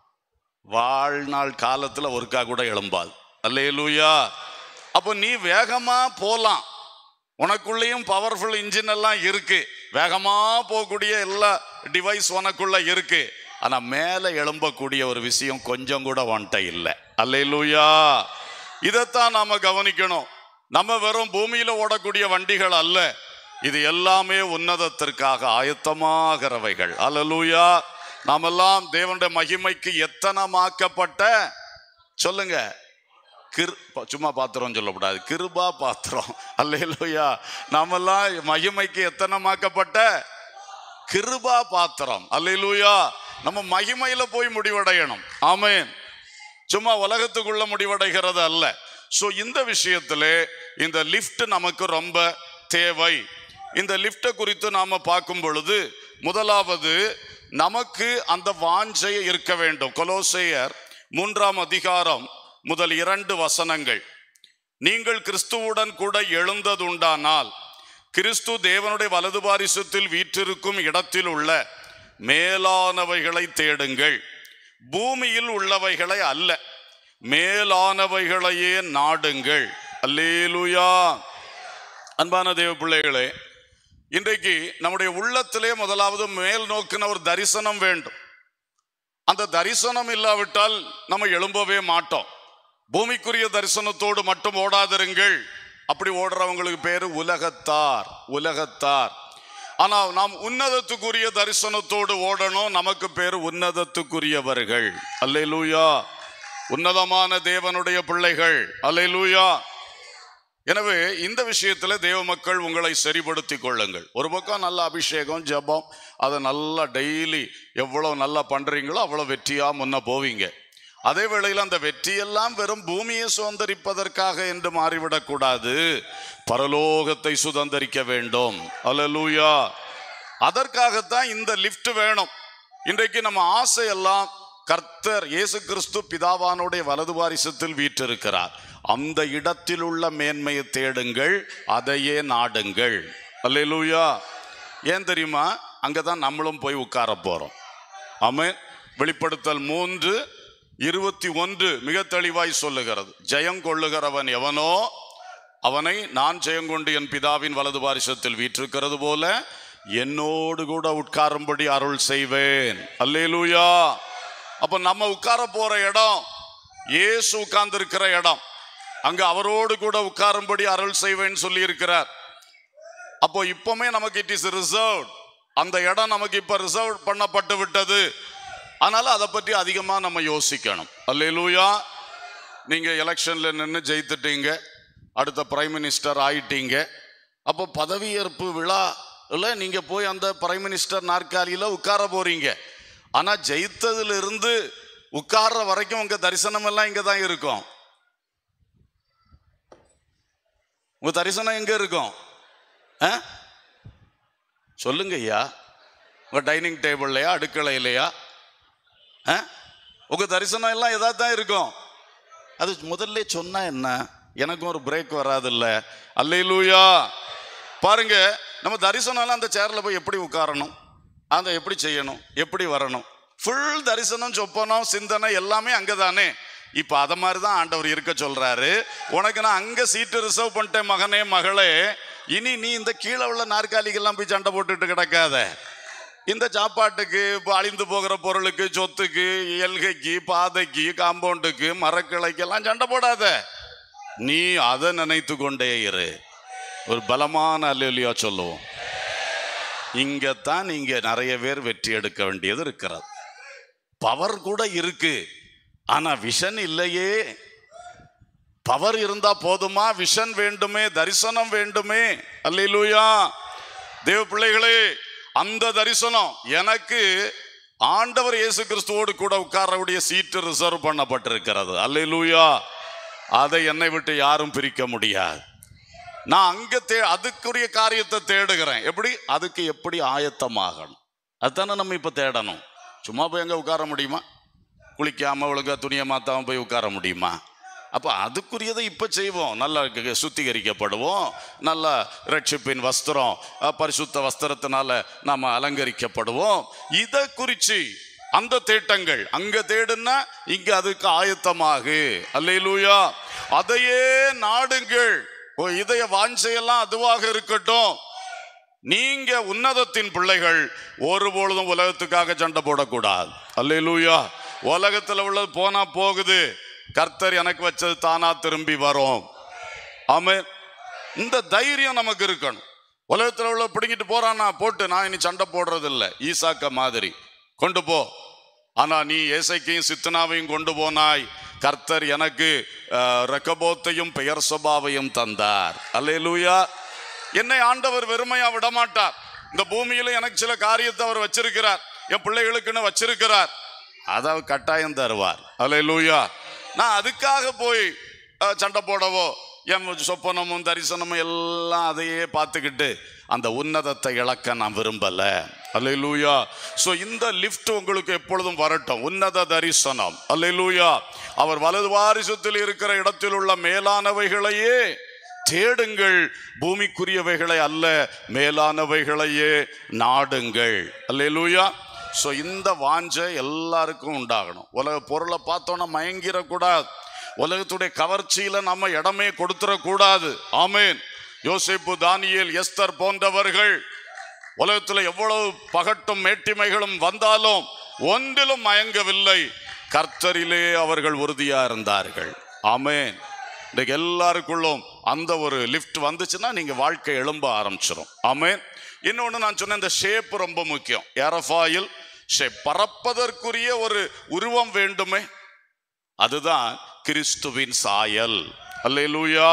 வாழ்நாள் காலத்துல ஒருக்கா கூட எழும்பாது அல்லேலூயா அப்போ நீ வேகமா போலாம் உனக்குள்ளேயும் பவர்ஃபுல் இன்ஜின் எல்லாம் இருக்கு வேகமா போகக்கூடிய எல்லா டிவைஸ் உனக்குள்ள இருக்கு ஆனா மேலே எழும்பக்கூடிய ஒரு விஷயம் கொஞ்சம் கூட ஒன்ட்ட இல்லை அல்லேலூயா இதைத்தான் நாம கவனிக்கணும் நம்ம வெறும் பூமியில ஓடக்கூடிய வண்டிகள் அல்ல இது எல்லாமே உன்னதத்திற்காக ஆயத்தமாகிறவைகள் அல்லேலூயா நாமெல்லாம் தேவனுடைய மகிமைக்கு எத்தனமாக்கப்பட்ட சொல்லுங்க கிரு ப- சும்மா பாத்திரம் சொல்லக்கூடாது கிருபா பாத்திரம் அல்லேலூயா நாமெல்லாம் மகிமைக்கு எத்தனமாக்கப்பட்ட கிருபா பாத்திரம் அல்லேலூயா நம்ம மகிமையில போய் முடிவடையணும் ஆமென் சும்மா உலகத்துக்குள்ள முடிவடைகிறது அல்ல சோ இந்த விஷயத்திலே இந்த லிஃப்ட் நமக்கு ரொம்ப தேவை இந்த லிஃப்ட்டை குறித்து நாம பார்க்கும் பொழுது முதலாவது நமக்கு அந்த வாஞ்சை இருக்க வேண்டும் கொலோசேயர் மூன்றாம் அதிகாரம் முதல் இரண்டு வசனங்கள் நீங்கள் கிறிஸ்துவுடன் கூட எழுந்ததுண்டானால் கிறிஸ்து தேவனுடைய வலது பாரிசத்தில் வீற்றிருக்கும் இடத்தில் உள்ள மேலானவைகளை தேடுங்கள் பூமியில் உள்ளவைகளை அல்ல மேலானவைகளையே நாடுங்கள் அல்லேலூயா அன்பான தேவ பிள்ளைகளே இன்றைக்கு நம்முடைய உள்ளத்திலே முதலாவது மேல் நோக்கின ஒரு தரிசனம் வேண்டும் அந்த தரிசனம் இல்லாவிட்டால் நம்ம எழும்பவே மாட்டோம் பூமிக்குரிய தரிசனத்தோடு மட்டும் ஓடாதிருங்கள் அப்படி ஓடுறவங்களுக்கு பேரு உலகத்தார் உலகத்தார் ஆனா நாம் உன்னதத்துக்குரிய தரிசனத்தோடு ஓடணும் நமக்கு பேர் உன்னதத்துக்குரியவர்கள் அல்லேலூயா உன்னதமான தேவனுடைய பிள்ளைகள் அல்லேலூயா எனவே இந்த விஷயத்துல தேவ மக்கள் உங்களை சரிப்படுத்திக் கொள்ளுங்கள் ஒரு பக்கம் நல்ல அபிஷேகம் ஜெபம் அதை நல்லா டெய்லி எவ்வளவு நல்லா பண்றீங்களோ அவ்வளவு வெற்றியா முன்ன போவீங்க அதே வேளையில் அந்த வெற்றியெல்லாம் வெறும் பூமியை சுதந்திரிப்பதற்காக என்று மாறிவிடக்கூடாது பரலோகத்தை சுதந்திரிக்க வேண்டும் அல்லேலூயா அதற்காகத்தான் இந்த லிஃப்ட் வேணும் இன்றைக்கு நம்ம ஆசையெல்லாம் கர்த்தர் இயேசு கிறிஸ்து பிதாவானுடைய வலது வாரிசத்தில் வீற்றிருக்கிறார் அந்த இடத்தில் உள்ள மேன்மையை தேடுங்கள் அதையே நாடுங்கள் அல்லேலூயா ஏன் தெரியுமா அங்கதான் நம்மளும் போய் உட்கார போறோம் ஆமென் வெளிப்படுத்தல் மூன்று இருபத்தி ஒன்று மிக தெளிவாய் சொல்லுகிறது ஜெயம் கொள்ளுகிறவன் எவனோ அவனை நான் ஜெயங்கொண்டு என் பிதாவின் வலது பாரிசத்தில் வீற்றிருக்கிறது போல என்னோடு கூட உட்காரும்படி அருள் செய்வேன் அல்லேலூயா அப்ப நம்ம உட்கார போற இடம் இயேசு உட்கார்ந்து இருக்கிற இடம் அங்க அவரோடு கூட உட்காரும்படி அருள் செய்வேன் சொல்லி இருக்கிறார் அப்போ இப்பவுமே நமக்கு இட் இஸ் ரிசர்வ் அந்த இடம் நமக்கு இப்ப ரிசர்வ் பண்ணப்பட்டு விட்டது அதனால அதை பற்றி அதிகமா நம்ம யோசிக்கணும் அல்லேலூயா நீங்க எலெக்ஷன்ல நின்று ஜெயித்துட்டீங்க அடுத்த பிரைம் மினிஸ்டர் ஆயிட்டீங்க அப்போ பதவியேற்பு விழா இல்ல நீங்க போய் அந்த பிரைம் மினிஸ்டர் நாற்காலியில உட்கார போறீங்க ஆனா ஜெயித்ததுல இருந்து உட்கார்ற வரைக்கும் உங்க தரிசனம் எல்லாம் இங்க தான் இருக்கும் உங்க தரிசனம் எங்க இருக்கும் ஆ? சொல்லுங்க ஐயா உங்க டைனிங் டேபிள்லையா அடுக்கலையிலையா ஆ? உங்க தரிசனம் எல்லாம் எதா தான் இருக்கும் அது முதல்ல சொன்னா என்ன எனக்கும் ஒரு பிரேக் வராதுல்ல அல்லேலூயா பாருங்க நம்ம தரிசனம் எல்லாம் அந்த சேர்ல போய் எப்படி உட்காரணும் அதை எப்படி செய்யணும் எப்படி வரணும் ஃபுல் தரிசனம் சொப்பனம் சிந்தனை எல்லாமே அங்கதானே இப்ப அத மாதிரி தான் ஆண்டவர் இருக்க சொல்றாரு உனக்கு நான் அங்க சீட்டு ரிசர்வ் பண்ணிட்டேன் மகனே மகளே இனி நீ இந்த கீழே உள்ள நாற்காலிக்கெல்லாம் போய் சண்டை போட்டுட்டு கிடக்காத இந்த சாப்பாட்டுக்கு இப்போ அழிந்து போகிற பொருளுக்கு சொத்துக்கு எல்கைக்கு பாதைக்கு காம்பவுண்டுக்கு மரக்கிளைக்கெல்லாம் சண்டை போடாத நீ அதை நினைத்து கொண்டே இரு ஒரு பலமான அல்லா சொல்லுவோம் இங்கத்தான் நீங்க நிறைய பேர் வெற்றி எடுக்க வேண்டியது இருக்கிறது பவர் கூட இருக்கு ஆனா விஷன் இல்லையே பவர் இருந்தா போதுமா விஷன் வேண்டுமே தரிசனம் வேண்டுமே அல்லேலூயா தேவ பிள்ளைகளே அந்த தரிசனம் எனக்கு ஆண்டவர் இயேசு கிறிஸ்துவோடு கூட உட்காரக்கூடிய சீட்டு ரிசர்வ் பண்ணப்பட்டிருக்கிறது அல்லேலூயா அதை என்னை விட்டு யாரும் பிரிக்க முடியாது நான் அங்க தே அதுக்குரிய காரியத்தை தேடுகிறேன் எப்படி அதுக்கு எப்படி ஆயத்தமாகணும் அதுதானே நம்ம இப்ப தேடணும் சும்மா போய் அங்க உட்கார முடியுமா குளிக்காம ஒழுங்கா துணியை மாத்தாம போய் உட்கார முடியுமா அப்ப அதுக்குரியதை இப்ப செய்வோம் நல்லா க- சுத்திகரிக்கப்படுவோம் நல்ல ரட்சிப்பின் வஸ்திரம் அஹ், பரிசுத்த வஸ்திரத்தினால நாம அலங்கரிக்கப்படுவோம் இதை குறிச்சு அந்த தேட்டங்கள் அங்க தேடுனா இங்க அதுக்கு ஆயத்தமாகு அல்லேலூயா அதையே நாடுங்கள் ஓ இதய வாஞ்சையெல்லாம் அதுவாக இருக்கட்டும் நீங்க உன்னதத்தின் பிள்ளைகள் ஒருபொழுதும் உலகத்துக்காக சண்டை போடக்கூடாது அல்லேலூயா உலகத்துல உள்ளது போனா போகுது கர்த்தர் எனக்கு வச்சது தானா திரும்பி வரும் ஆமே இந்த தைரியம் நமக்கு இருக்கணும் உலகத்துல உள்ள பிடிங்கிட்டு போறானா போட்டு நான் இனி சண்டை போடுறது இல்ல ஈசாக்க மாதிரி கொண்டு போ ஆனா நீ ஏசைக்கையும் சித்தனாவையும் கொண்டு போனாய் கர்த்தர் எனக்கு அஹ், ரெக்கபோத்தையும் பெயர் சபாவையும் தந்தார் அல்லேலூயா என்னை ஆண்டவர் வெறுமையா விடமாட்டார் இந்த பூமியில எனக்கு சில காரியத்தை அவர் வச்சிருக்கிறார் என் பிள்ளைகளுக்குன்னு வச்சிருக்கிறார் அதை அவர் கட்டாயம் தருவார் அல்லேலூயா நான் அதுக்காக போய் அஹ், சண்டை போடவோ என் சொப்பனமும் தரிசனமும் எல்லாம் அதையே பார்த்துக்கிட்டு அந்த உன்னதத்தை இழக்க நான் விரும்பல அல்லேலூயா சோ இந்த லிஃப்ட் உங்களுக்கு எப்பொழுதும் வரட்டும் உன்னத தரிசனம் அல்லேலூயா அவர் வலது வாரிசத்தில் இருக்கிற இடத்தில் உள்ள மேலானவைகளையே தேடுங்கள் பூமிக்குரியவைகளை அல்ல மேலானவைகளையே நாடுங்கள் அல்லேலூயா ஸோ இந்த வாஞ்சை எல்லாருக்கும் உண்டாகணும் உலக பொருளை பார்த்தோன்னா மயங்கிடக்கூடாது உலகத்துடைய கவர்ச்சியில நம்ம இடமே கொடுத்துடக்கூடாது ஆமேன் யோசேப்பு தானியேல் எஸ்தர் போன்றவர்கள் உலகத்தில் எவ்வளவு பகட்டும் மேட்டிமைகளும் வந்தாலும் ஒன்றிலும் மயங்கவில்லை கர்த்தரிலே அவர்கள் உறுதியா இருந்தார்கள் ஆமென் இன்னைக்கு எல்லாருக்குள்ளும் அந்த ஒரு லிஃப்ட் வந்துச்சுன்னா நீங்க வாழ்க்கை எழும்ப ஆரம்பிச்சிடும் ஆமென் இன்னொன்று நான் சொன்ன இந்த ஷேப் ரொம்ப முக்கியம் ஏரோஃபாயில் ஷேப் பறப்பதற்குரிய ஒரு உருவம் வேண்டுமே அதுதான் கிறிஸ்துவின் சாயல் அல்லேலூயா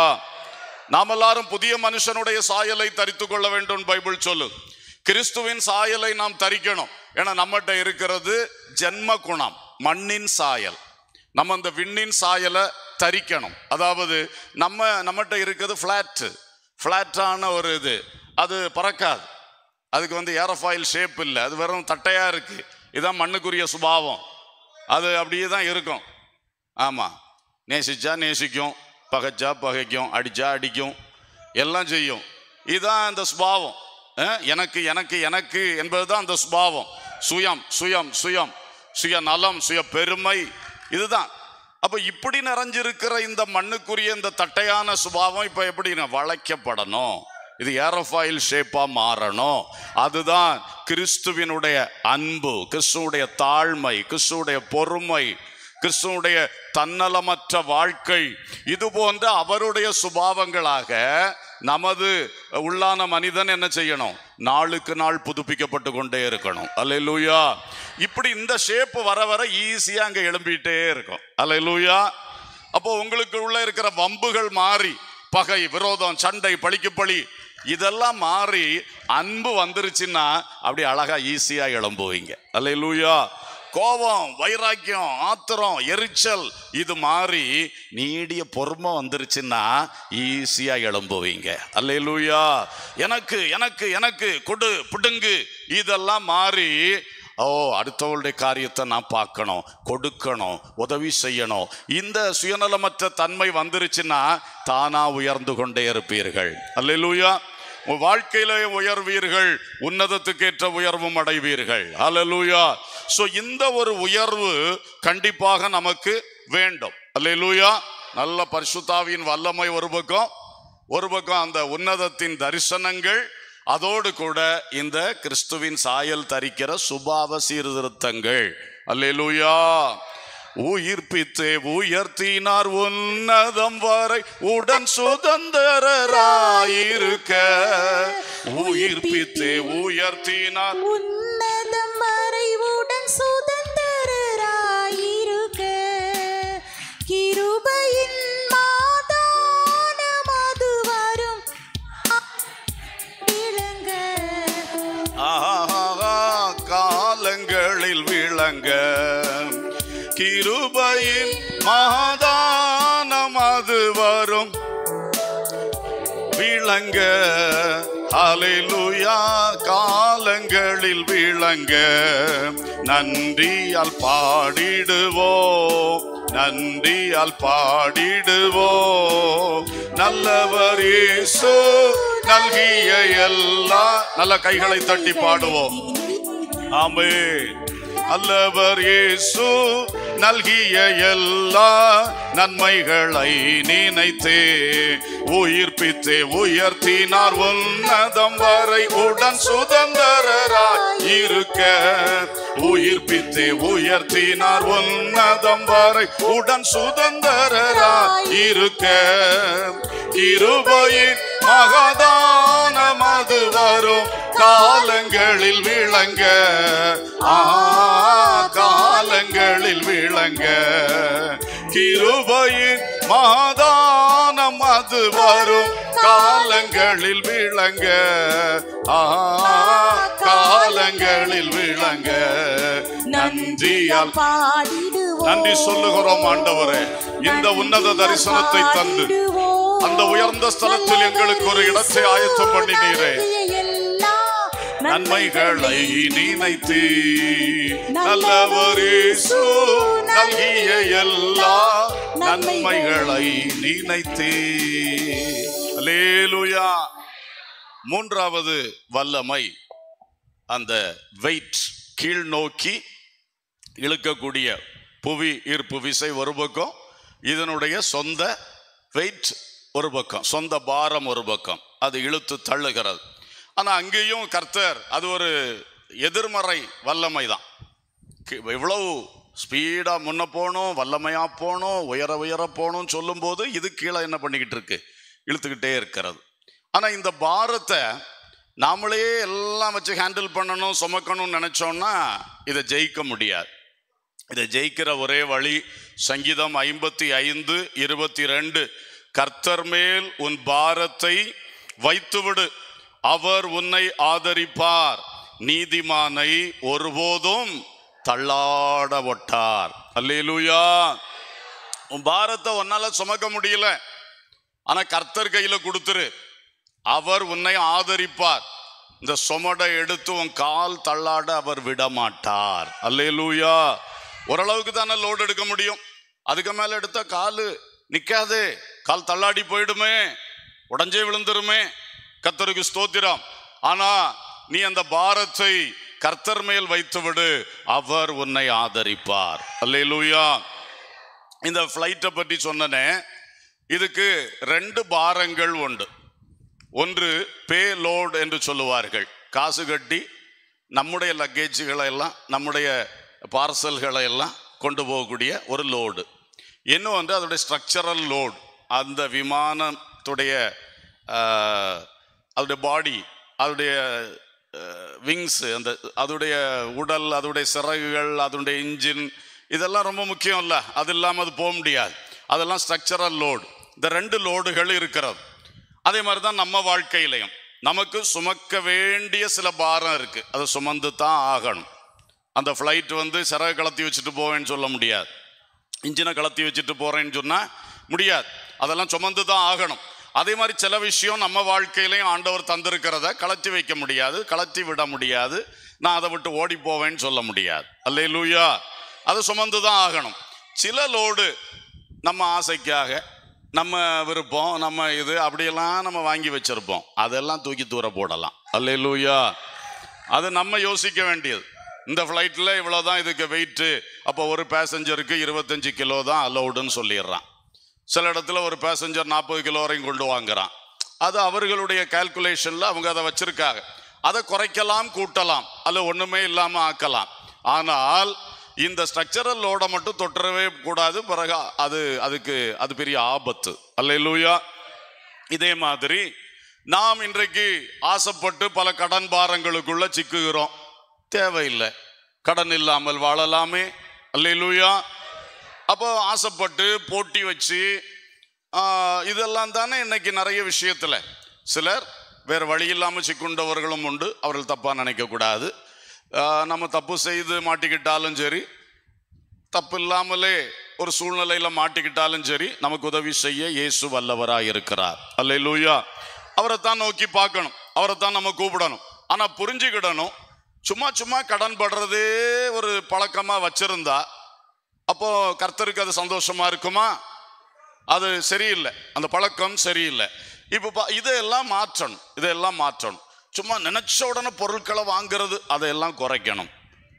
நாம் எல்லாரும் புதிய மனுஷனுடைய சாயலை தரித்து கொள்ள வேண்டும் பைபிள் சொல்லு கிறிஸ்துவின் சாயலை நாம் தரிக்கணும் ஏன்னா நம்மகிட்ட இருக்கிறது ஜென்ம குணம் மண்ணின் சாயல் நம்ம அந்த விண்ணின் சாயலை தரிக்கணும் அதாவது நம்ம நம்மகிட்ட இருக்கிறது ஃப்ளாட்டு ஃப்ளாட்டான ஒரு இது அது பறக்காது அதுக்கு வந்து ஏரோஃபாயில் ஷேப் இல்லை அது வெறும் தட்டையா இருக்கு இதுதான் மண்ணுக்குரிய சுபாவம் அது அப்படியே தான் இருக்கும் ஆமாம் நேசிச்சா நேசிக்கும் பகைச்சா பகைக்கும் அடிச்சா அடிக்கும் எல்லாம் செய்யும் இதுதான் அந்த சுபாவம் அஹ், எனக்கு எனக்கு எனக்கு என்பதுதான் அந்த சுபாவம் சுயம் சுயம் சுயம் சுய நலம் சுய பெருமை இதுதான் அப்ப இப்படி நிறைஞ்சிருக்கிற இந்த மண்ணுக்குரிய இந்த தட்டையான சுபாவம் இப்ப எப்படி வளைக்கப்படணும் இது ஏரோஃபாயில் ஷேப்பா மாறணும் அதுதான் கிறிஸ்துவினுடைய அன்பு கிறிஸ்துவுடைய தாழ்மை கிறிஸ்துவுடைய பொறுமை கிறிஸ்துவுடைய தன்னலமற்ற வாழ்க்கை இது போன்ற அவருடைய சுபாவங்களாக நமது உள்ளான மனிதன் என்ன செய்யணும் நாளுக்கு நாள் புதுப்பிக்கப்பட்டு கொண்டே இருக்கணும் அல்லேலூயா இப்படி இந்த ஷேப் வர வர ஈஸியா அங்க எழும்பிட்டே இருக்கும் அல்லேலூயா அப்போ உங்களுக்கு உள்ள இருக்கிற வம்புகள் மாறி பகை விரோதம் சண்டை பழிக்கு பழி இதெல்லாம் மாறி அன்பு வந்துருச்சுன்னா அப்படி அழகா ஈஸியா எழும்புவீங்க அல்லேலூயா கோபம் வைராக்கியம் ஆத்திரம் எரிச்சல் இது மாறி நீடிய பொறுமை வந்துருச்சுன்னா ஈஸியா எழும்புவீங்க அல்லேலூயா எனக்கு எனக்கு எனக்கு கொடு புடுங்கு இதெல்லாம் மாறி ஓ அடுத்தவளுடைய காரியத்தை நான் பார்க்கணும் கொடுக்கணும் உதவி செய்யணும் இந்த சுயநலமற்ற தன்மை வந்துருச்சுன்னா தானா உயர்ந்து கொண்டே இருப்பீர்கள் அல்லேலூயா உன் வாழ்க்கையிலே உயர்வீர்கள் உன்னதத்துக்கேற்ற உயர்வும் அடைவீர்கள் அல்லேலூயா சோ இந்த ஒரு உயர்வு கண்டிப்பாக நமக்கு வேண்டும் அல்லேலூயா நல்ல பரிசுத்தாவின் வல்லமை ஒரு பக்கம் ஒரு பக்கம் அந்த உன்னதத்தின் தரிசனங்கள் அதோடு கூட இந்த கிறிஸ்துவின் சாயல் தரிக்கிற சுபாவ சீர்திருத்தங்கள் அல்லேலூயா உயிர்ப்பித்தே உயர்த்தினார் உன்னதம் வரை உடன் சுதந்திரராயிருக்க உயிர்ப்பித்தே உயர்த்தினார்
உன்னதம் மறைவுடன் சுதந்திரராயிருக்க கிருபையின் மாதானம் அது வரும் விளங்க
ஆஹா, காலங்களில் விளங்க கிருபையின் மகாதானம் அது வரும் விளங்க அலைலுயா காலங்களில் விளங்க நன்றியால் பாடிடுவோம் நன்றியால் பாடிடுவோம் நல்லவர் இயேசு நல்கிய எல்லாம் நல்ல கைகளை தட்டி பாடுவோம் ஆமே அல்லவர் இயேசு நல்கிய எல்லா நன்மைகளை நினைத்தே உயிர்ப்பித்தே உயர்த்தினார் உன்னதம் வரை உடன் சுதந்திரராய் இருக்க உயிர்ப்பித்தே உயர்த்தினார் உன்னதம் வரை உடன் சுதந்திரராய் இருக்க கிருபையின் மகதானம் அது வரும் காலங்களில் விளங்க ஆ காலங்களில் விளங்க கிருபையின் மாதானம் அது வரும் காலங்களில் விளங்க ஆ காலங்களில் விளங்க நன்றியால்
பாடிடுவோம்
நன்றி சொல்லுகிறோம் ஆண்டவரே இந்த உன்னத தரிசனத்தை தந்து அந்த உயர்ந்த ஸ்தலத்தில் எங்களுக்கு ஒரு இடத்தை ஆயத்தம் பண்ணினீரே நன்மைகளை நினைத்து நல்லவரே நல்கிய எல்லா நன்மைகளை நினைத்து அல்லேலூயா மூன்றாவது வல்லமை அந்த வெயிட் கீழ் நோக்கி இழுக்கக்கூடிய புவி ஈர்ப்பு விசை ஒரு பக்கம் இதனுடைய சொந்த வெயிட் ஒரு பக்கம் சொந்த பாரம் ஒரு பக்கம் அது இழுத்து தள்ளுகிறது ஆனா அங்கேயும் கர்த்தர் அது ஒரு எதிர்மறை வல்லமை தான் கி- இவ்வளவு ஸ்பீடா முன்ன போகணும் வல்லமையா போகணும் உயர உயர போகணும் சொல்லும்போது இது கீழே என்ன பண்ணிக்கிட்டு இருக்கு இழுத்துக்கிட்டே இருக்கிறது ஆனா இந்த பாரத்தை நாமளே எல்லாம் வச்சு ஹேண்டில் பண்ணணும் சுமக்கணும்னு நினைச்சோம்னா இதை ஜெயிக்க முடியாது இதை ஜெயிக்கிற ஒரே வழி சங்கீதம் ஐம்பத்தி ஐந்து இருபத்தி ரெண்டு கர்த்தர் மேல் உன் பாரத்தை வைத்துவிடு அவர் உன்னை ஆதரிப்பார் நீதிமானை ஒருபோதும் தள்ளாட ஒட்டார் அல்லேலூயா உன் பாரத்தை உன்னால சுமக்க முடியல ஆனா கர்த்தர் கையில கொடுத்துரு அவர் உன்னை ஆதரிப்பார் இந்த சுமடை எடுத்து உன் கால் தள்ளாட அவர் விட மாட்டார் அல்லேலூயா ஓரளவுக்கு தானே லோடு எடுக்க முடியும் அதுக்கு மேல எடுத்தா காலு நிக்காதே கால் தள்ளாடி போயிடுமே உடஞ்சே விழுந்துருமே கர்த்தருக்கு ஸ்தோத்திரம் ஆனா நீ அந்த பாரத்தை கர்த்தர் மேல் வைத்து விடு அவர் உன்னை ஆதரிப்பார் அல்லேலூயா இந்த ஃப்ளைட்டை பற்றி சொன்னனே இதுக்கு ரெண்டு பாரங்கள் உண்டு ஒன்று பே லோட் என்று சொல்லுவார்கள் காசு கட்டி நம்முடைய லக்கேஜுகளை எல்லாம் நம்முடைய பார்சல்களை எல்லாம் கொண்டு போகக்கூடிய ஒரு லோடு இன்னும் வந்து அதோடைய ஸ்ட்ரக்சரல் லோட் அந்த விமானத்துடைய ஆஹ், அதோடைய பாடி அதோடைய விங்ஸ் அந்த அதோடைய உடல் அதோடைய சிறகுகள் அதோடைய இன்ஜின் இதெல்லாம் ரொம்ப முக்கியம் இல்லை அது இல்லாமல் அது போக முடியாது அதெல்லாம் ஸ்ட்ரக்சரல் லோடு இந்த ரெண்டு லோடுகள் இருக்கிறது அதே மாதிரி தான் நம்ம வாழ்க்கையிலையும் நமக்கு சுமக்க வேண்டிய சில பாரம் இருக்கு அதை சுமந்து தான் ஆகணும் அந்த ஃப்ளைட் வந்து சிறகு கலத்தி வச்சுட்டு போவேன்னு சொல்ல முடியாது இன்ஜினை கலத்தி வச்சுட்டு போறேன்னு சொன்னா முடியாது அதெல்லாம் சுமந்து தான் ஆகணும் அதே மாதிரி சில விஷயம் நம்ம வாழ்க்கையிலையும் ஆண்டவர் தந்திருக்கிறத கலத்தி வைக்க முடியாது கலத்தி விட முடியாது நான் அதை விட்டு ஓடி போவேன்னு சொல்ல முடியாது அல்லே லூயா அதை சுமந்து தான் ஆகணும் சில லோடு நம்ம ஆசைக்காக நம்ம விருப்பம் நம்ம இது அப்படியெல்லாம் நம்ம வாங்கி வச்சிருப்போம் அதெல்லாம் தூக்கி தூர போடலாம் அல்லே லூயா அது நம்ம யோசிக்க வேண்டியது இந்த ஃப்ளைட்டில் இவ்வளோதான் இதுக்கு வெயிட்டு அப்போ ஒரு பேசஞ்சருக்கு இருபத்தஞ்சு கிலோ தான் அலௌடுன்னு சொல்லிடுறான் சில இடத்துல ஒரு பேசஞ்சர் நாற்பது கிலோ வரையும் கொண்டு வாங்குறான் அது அவர்களுடைய கால்குலேஷனில் அவங்க அதை வச்சிருக்காங்க அதை குறைக்கலாம் கூட்டலாம் அல்ல ஒன்றுமே இல்லாமல் ஆக்கலாம் ஆனால் இந்த ஸ்ட்ரக்சரல் லோடை மட்டும் தொட்டுறவே கூடாது பிறகு அது அதுக்கு அது பெரிய ஆபத்து அல்ல இதே மாதிரி நாம் இன்றைக்கு ஆசைப்பட்டு பல கடன் பாரங்களுக்குள்ள சிக்குகிறோம் தேவையில்லை கடன் இல்லாமல் வாழலாமே அல்லேலூயா அப்போ ஆசைப்பட்டு போட்டி வச்சு ஆ, இதெல்லாம் தானே இன்னைக்கு நிறைய விஷயத்துல சிலர் வேற வழி இல்லாமல் சிக்குண்டவர்களும் உண்டு அவர்கள் தப்பா நினைக்க கூடாது ஆ, நம்ம தப்பு செய்து மாட்டிக்கிட்டாலும் சரி தப்பு இல்லாமலே ஒரு சூழ்நிலையில மாட்டிக்கிட்டாலும் சரி நமக்கு உதவி செய்ய இயேசு வல்லவராய் இருக்கிறார் அல்லேலூயா அவரை தான் நோக்கி பார்க்கணும் அவரை தான் நம்ம கூப்பிடணும் ஆனா புரிஞ்சுக்கிடணும் சும்மா சும்மா கடன் படுறதே ஒரு பழக்கமா வச்சிருந்தா அப்போ கர்த்தருக்கு அது சந்தோஷமா இருக்குமா அது சரியில்லை அந்த பழக்கம் சரியில்லை இப்போ பா- இதையெல்லாம் மாற்றணும் இதையெல்லாம் மாற்றணும் சும்மா நினைச்ச உடனே பொருட்களை வாங்குறது அதையெல்லாம் குறைக்கணும்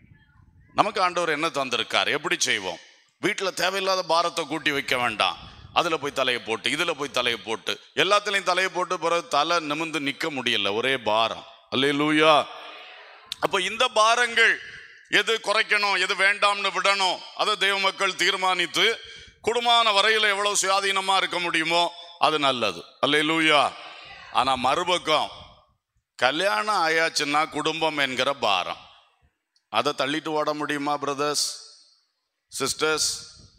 நமக்கு ஆண்டவர் என்ன தந்திருக்கார் எப்படி செய்வோம் வீட்டில் தேவையில்லாத பாரத்தை கூட்டி வைக்க வேண்டாம் அதில் போய் தலையை போட்டு இதில் போய் தலையை போட்டு எல்லாத்துலேயும் தலையை போட்டு பிறகு தலை நிமிந்து நிற்க முடியல ஒரே பாரம் அல்லே லூயா அப்போ இந்த பாரங்கள் எது குறைக்கணும் எது வேண்டாம்னு விடணும் அதை தெய்வ மக்கள் தீர்மானித்து குடும்பமான வரையில் எவ்வளவு சுயாதீனமா இருக்க முடியுமோ அது நல்லது அல்லே லூயா ஆனா மறுபக்கம் கல்யாணம் ஆயாச்சுன்னா குடும்பம் என்கிற பாரம் அதை தள்ளிட்டு ஓட முடியுமா பிரதர்ஸ் சிஸ்டர்ஸ்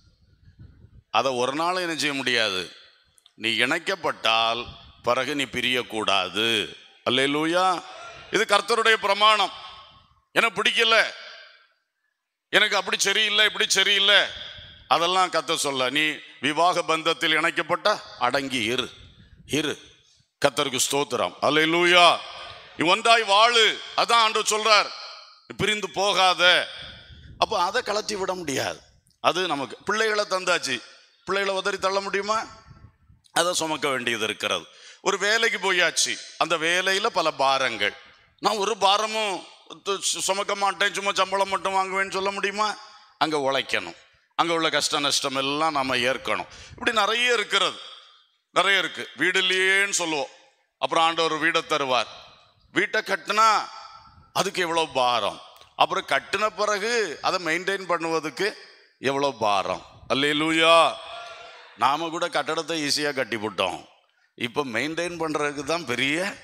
அதை ஒரு நாள் என்ன செய்ய முடியாது நீ இணைக்கப்பட்டால் பிறகு நீ பிரியக்கூடாது அல்லேலூயா இது கர்த்தருடைய பிரமாணம் எனக்கு பிடிக்கல எனக்கு அப்படி சரியில்லை இப்படி சரியில்லை அதெல்லாம் கத்த சொல்ல நீ விவாக பந்தத்தில் இணைக்கப்பட்ட அடங்கி இரு இரு கத்தருக்கு ஸ்தோத்திரம் அல்லேலூயா நீ ஒன்றாய் வாழு அதான் ஆண்டு சொல்றார் நீ பிரிந்து போகாத அப்போ அதை கலத்தி விட முடியாது அது நமக்கு பிள்ளைகளை தந்தாச்சு பிள்ளைகளை உதறி தள்ள முடியுமா அதை சுமக்க வேண்டியது இருக்கிறது ஒரு வேலைக்கு போயாச்சு அந்த வேலையில பல பாரங்கள் நான் ஒரு பாரமும் து- சு- சுமக்க மாட்டேன் சும்மா சம்பளம் மட்டும் வாங்குவேன்னு சொல்ல முடியுமா அங்க உழைக்கணும் அங்க உள்ள கஷ்ட நஷ்டம் எல்லாம் நம்ம ஏற்கணும் இப்படி நிறைய இருக்கிறது நிறைய இருக்கு வீடு இல்லையேன்னு சொல்லுவோம் அப்புறம் ஆண்டவர் வீடை தருவார் வீட்டை கட்டினா அதுக்கு எவ்வளோ பாரம் அப்புறம் கட்டின பிறகு அதை மெயின்டைன் பண்ணுவதுக்கு எவ்வளோ பாரம் அல்லேலூயா நாம கூட கட்டடத்தை ஈஸியாக கட்டி போட்டோம் இப்போ மெயின்டைன் பண்ணுறதுக்கு தான் பெரிய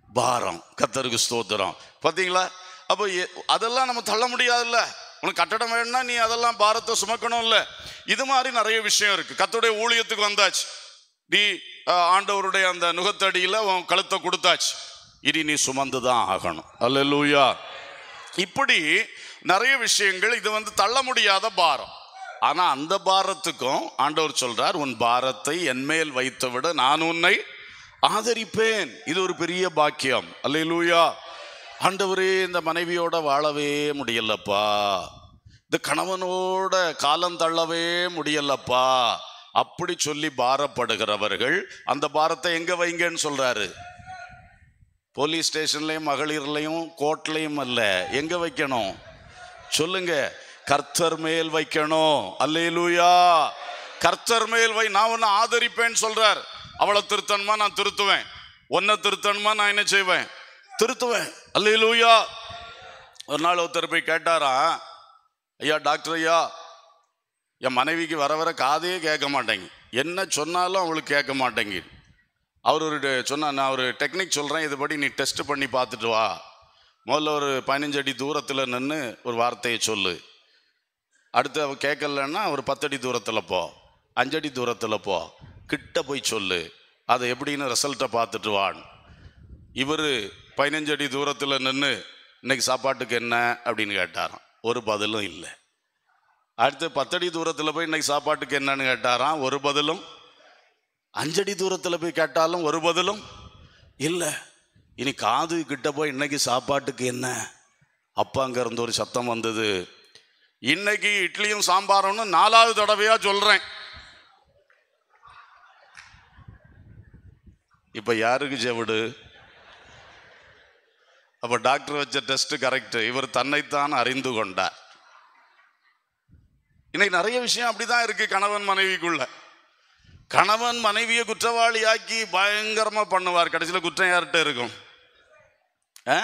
பாரம் கத்தருக்கு ஸ்தோத்திரம் பார்த்தீங்களா அப்போ எ- அதெல்லாம் நம்ம தள்ள முடியாதுல்ல உனக்கு கட்டடம் வேணும்னா நீ அதெல்லாம் பாரத்தை சுமக்கணும்ல இது மாதிரி நிறைய விஷயம் இருக்கு கத்தருடைய ஊழியத்துக்கு வந்தாச்சு நீ அஹ், ஆண்டவருடைய அந்த நுகத்தடியில உன் கழுத்தை கொடுத்தாச்சு இனி நீ சுமந்து தான் ஆகணும் அல்லேலூயா இப்படி நிறைய விஷயங்கள் இது வந்து தள்ள முடியாத பாரம் ஆனா அந்த பாரத்துக்கும் ஆண்டவர் சொல்றார் உன் பாரத்தை என்மேல் வைத்து விட நான் உன்னை ஆதரிப்பேன் இது ஒரு பெரிய பாக்கியம் அல்லேலூயா ஆண்டவரே இந்த மனைவியோட வாழவே முடியலப்பா இந்த கணவனோட காலம் தள்ளவே முடியலப்பா அப்படி சொல்லி பாரப்படுகிறவர்கள் அந்த பாரத்தை எங்க வைங்கன்னு சொல்றாரு போலீஸ் ஸ்டேஷன்லையும் மகளிர்லையும் கோர்ட்லையும் அல்ல எங்க வைக்கணும் சொல்லுங்க கர்த்தர் மேல் வைக்கணும் அல்லேலூயா கர்த்தர் மேல் வை நான் உன்னை ஆதரிப்பேன்னு சொல்றார் அவளை திருத்தணுமா நான் திருத்துவேன் உன்னை திருத்தணுமா நான் என்ன செய்வேன் திருத்துவேன் அல்லேலூயா ஒரு நாள் ஒருத்தர் போய் கேட்டாரா ஐயா டாக்டர் ஐயா என் மனைவிக்கு வர வர காதையே கேட்க மாட்டேங்க என்ன சொன்னாலும் அவளுக்கு கேட்க மாட்டேங்குது அவர் ஒரு சொன்னா நான் ஒரு டெக்னிக் சொல்கிறேன் இதுபடி நீ டெஸ்ட் பண்ணி பார்த்துட்டு வா முதல்ல ஒரு பதினஞ்சு அடி தூரத்தில் நின்று ஒரு வார்த்தையை சொல்லு அடுத்து அவ கேட்கலன்னா ஒரு பத்தடி தூரத்தில் போ அஞ்சடி தூரத்தில் போ கிட்ட போய் சொல்லு அதை எப்படின்னு ரிசல்ட்டை பார்த்துட்டு வான் இவர் பதினஞ்சு அடி தூரத்தில் நின்று இன்னைக்கு சாப்பாட்டுக்கு என்ன அப்படின்னு கேட்டாராம் ஒரு பதிலும் இல்லை அடுத்து பத்தடி தூரத்தில் போய் இன்னைக்கு சாப்பாட்டுக்கு என்னன்னு கேட்டாராம் ஒரு பதிலும் அஞ்சடி தூரத்தில் போய் கேட்டாலும் ஒரு பதிலும் இல்லை இனி காது கிட்ட போய் இன்னைக்கு சாப்பாட்டுக்கு என்ன அப்பா அங்க இருந்து ஒரு சத்தம் வந்தது இன்னைக்கு இட்லியும் சாம்பாரும்னு நாலாவது தடவையா சொல்றேன் இப்ப யாருக்கு செவிடு அப்ப டாக்டர் வச்ச டெஸ்ட் கரெக்ட் இவர் தன்னைத்தான் அறிந்து கொண்டார் இன்னைக்கு நிறைய விஷயம் அப்படிதான் இருக்கு கணவன் மனைவிக்குள்ள கணவன் மனைவியை குற்றவாளியாக்கி பயங்கரமா பண்ணுவார் கடைசியில குற்றம் யார்கிட்ட இருக்கும் ஆ?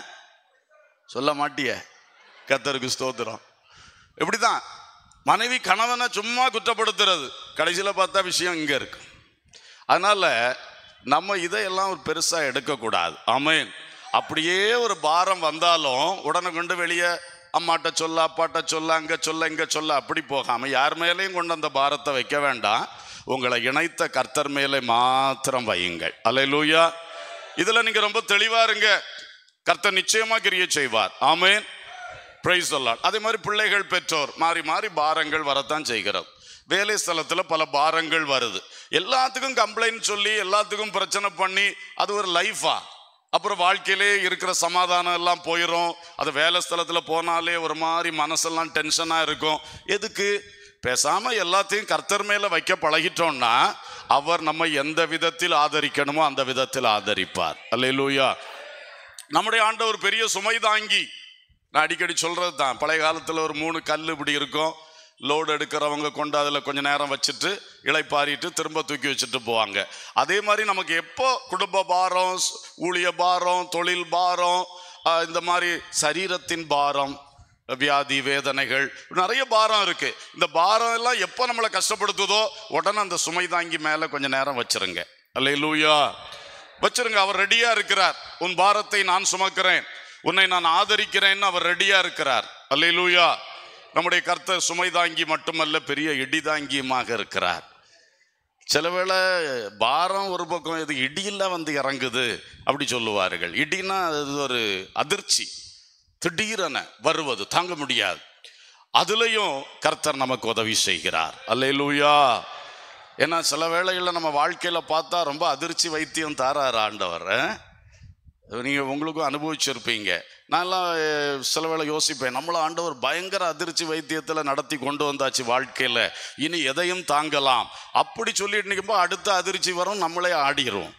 சொல்ல மாட்டிய கத்தருக்கு ஸ்தோத்திரம் இப்படிதான் மனைவி கணவனை சும்மா குற்றப்படுத்துறது கடைசியில பார்த்தா விஷயம் இங்க இருக்கு அதனால நம்ம இதையெல்லாம் ஒரு பெருசா எடுக்கக்கூடாது ஆமென் அப்படியே ஒரு பாரம் வந்தாலும் உடனே கொண்டு வெளியே அம்மாட்ட சொல்ல அப்பாட்ட சொல்ல அங்க சொல்ல இங்க சொல்ல அப்படி போகாம யார் மேலேயும் கொண்டு அந்த பாரத்தை வைக்க வேண்டாம் உங்களை இணைத்த கர்த்தர் மேலே மாத்திரம் வையுங்கள் அல்லேலூயா இதுல நீங்க ரொம்ப தெளிவா இருங்க கர்த்தர் நிச்சயமா கிரியை செய்வார் ஆமென் பிரைஸ் சொல்லாட் அதே மாதிரி பிள்ளைகள் பெற்றோர் மாறி மாறி பாரங்கள் வரத்தான் செய்கிறது வேலை ஸ்தலத்துல பல பாரங்கள் வருது எல்லாத்துக்கும் கம்ப்ளைண்ட் சொல்லி எல்லாத்துக்கும் பிரச்சனை பண்ணி அது ஒரு லைஃபா அப்புறம் வாழ்க்கையிலே இருக்கிற சமாதானம் எல்லாம் போயிடும் அது வேலை ஸ்தலத்துல போனாலே ஒரு மாதிரி மனசெல்லாம் டென்ஷனா இருக்கும் எதுக்கு பேசாம எல்லாத்தையும் கர்த்தர் மேல வைக்க பழகிட்டோம்னா அவர் நம்ம எந்த விதத்தில் ஆதரிக்கணுமோ அந்த விதத்தில் ஆதரிப்பார் அல்லேலூயா நம்முடைய ஆண்டவர் பெரிய சுமை தாங்கி நான் அடிக்கடி சொல்றது தான் பழைய காலத்தில் ஒரு மூணு கல் இப்படி இருக்கும் லோடு எடுக்கிறவங்க கொண்டு அதில் கொஞ்ச நேரம் வச்சுட்டு இளைப்பாரிட்டு திரும்ப தூக்கி வச்சுட்டு போவாங்க அதே மாதிரி நமக்கு எப்போ குடும்ப பாரம் ஸ்- ஊழிய பாரம் தொழில் பாரம் ஆஹ், இந்த மாதிரி சரீரத்தின் பாரம் வியாதி வேதனைகள் நிறைய பாரம் இருக்கு இந்த பாரம் எல்லாம் எப்போ நம்மளை கஷ்டப்படுத்துதோ உடனே அந்த சுமை தாங்கி மேலே கொஞ்ச நேரம் வச்சிருங்க அல்லேலூயா வச்சிருங்க அவர் ரெடியா இருக்கிறார் உன் பாரத்தை நான் சுமக்கிறேன் உன்னை நான் ஆதரிக்கிறேன்னு அவர் ரெடியா இருக்கிறார் அல்லேலூயா நம்முடைய கர்த்தர் சுமை தாங்கி மட்டுமல்ல பெரிய இடி தாங்கியுமாக இருக்கிறார் சில வேளை பாரம் ஒரு பக்கம் இது இடியெல்லாம் வந்து இறங்குது அப்படி சொல்லுவார்கள் இடினா அது ஒரு அதிர்ச்சி திடீரென வருவது தாங்க முடியாது அதுலயும் கர்த்தர் நமக்கு உதவி செய்கிறார் அல்லேலூயா ஏன்னா சில வேளைகளில் நம்ம வாழ்க்கையில பார்த்தா ரொம்ப அதிர்ச்சி வைத்தியம் தாரார் ஆண்டவர் அஹ்? நீங்க உங்களுக்கும் அனுபவிச்சிருப்பீங்க நான்லாம் அஹ், சில வேளை யோசிப்பேன் நம்மள ஆண்டவர் பயங்கர அதிர்ச்சி வைத்தியத்துல நடத்தி கொண்டு வந்தாச்சு வாழ்க்கையில இனி எதையும் தாங்கலாம் அப்படி சொல்லிட்டு நிற்கும்போது அடுத்த அதிர்ச்சி வரும் நம்மளே ஆடிரும்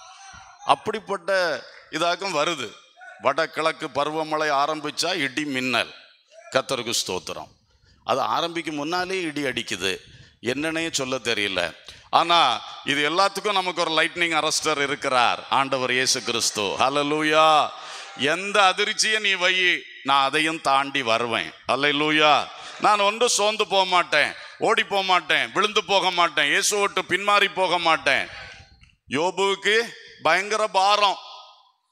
அப்படிப்பட்ட இதாக்கம் வருது வடகிழக்கு பருவமழை ஆரம்பிச்சா இடி மின்னல் கத்தருக்கு ஸ்தோத்திரம் அது ஆரம்பிக்கும் முன்னாலே இடி அடிக்குது என்னன்னே சொல்ல தெரியல ஆனா இது எல்லாத்துக்கும் நமக்கு ஒரு லைட்னிங் அரஸ்டர் இருக்கிறார் ஆண்டவர் இயேசு கிறிஸ்து ஹalleluya எந்த அதிர்ச்சியை நீ வை நான் அதையும் தாண்டி வருவேன் ஹalleluya நான் ஒன்றும் சோர்ந்து போக மாட்டேன் ஓடி போக மாட்டேன் விழுந்து போக மாட்டேன் இயேசு விட்டு பின்மாறி போக மாட்டேன் யோபுவுக்கு பயங்கர பாரம்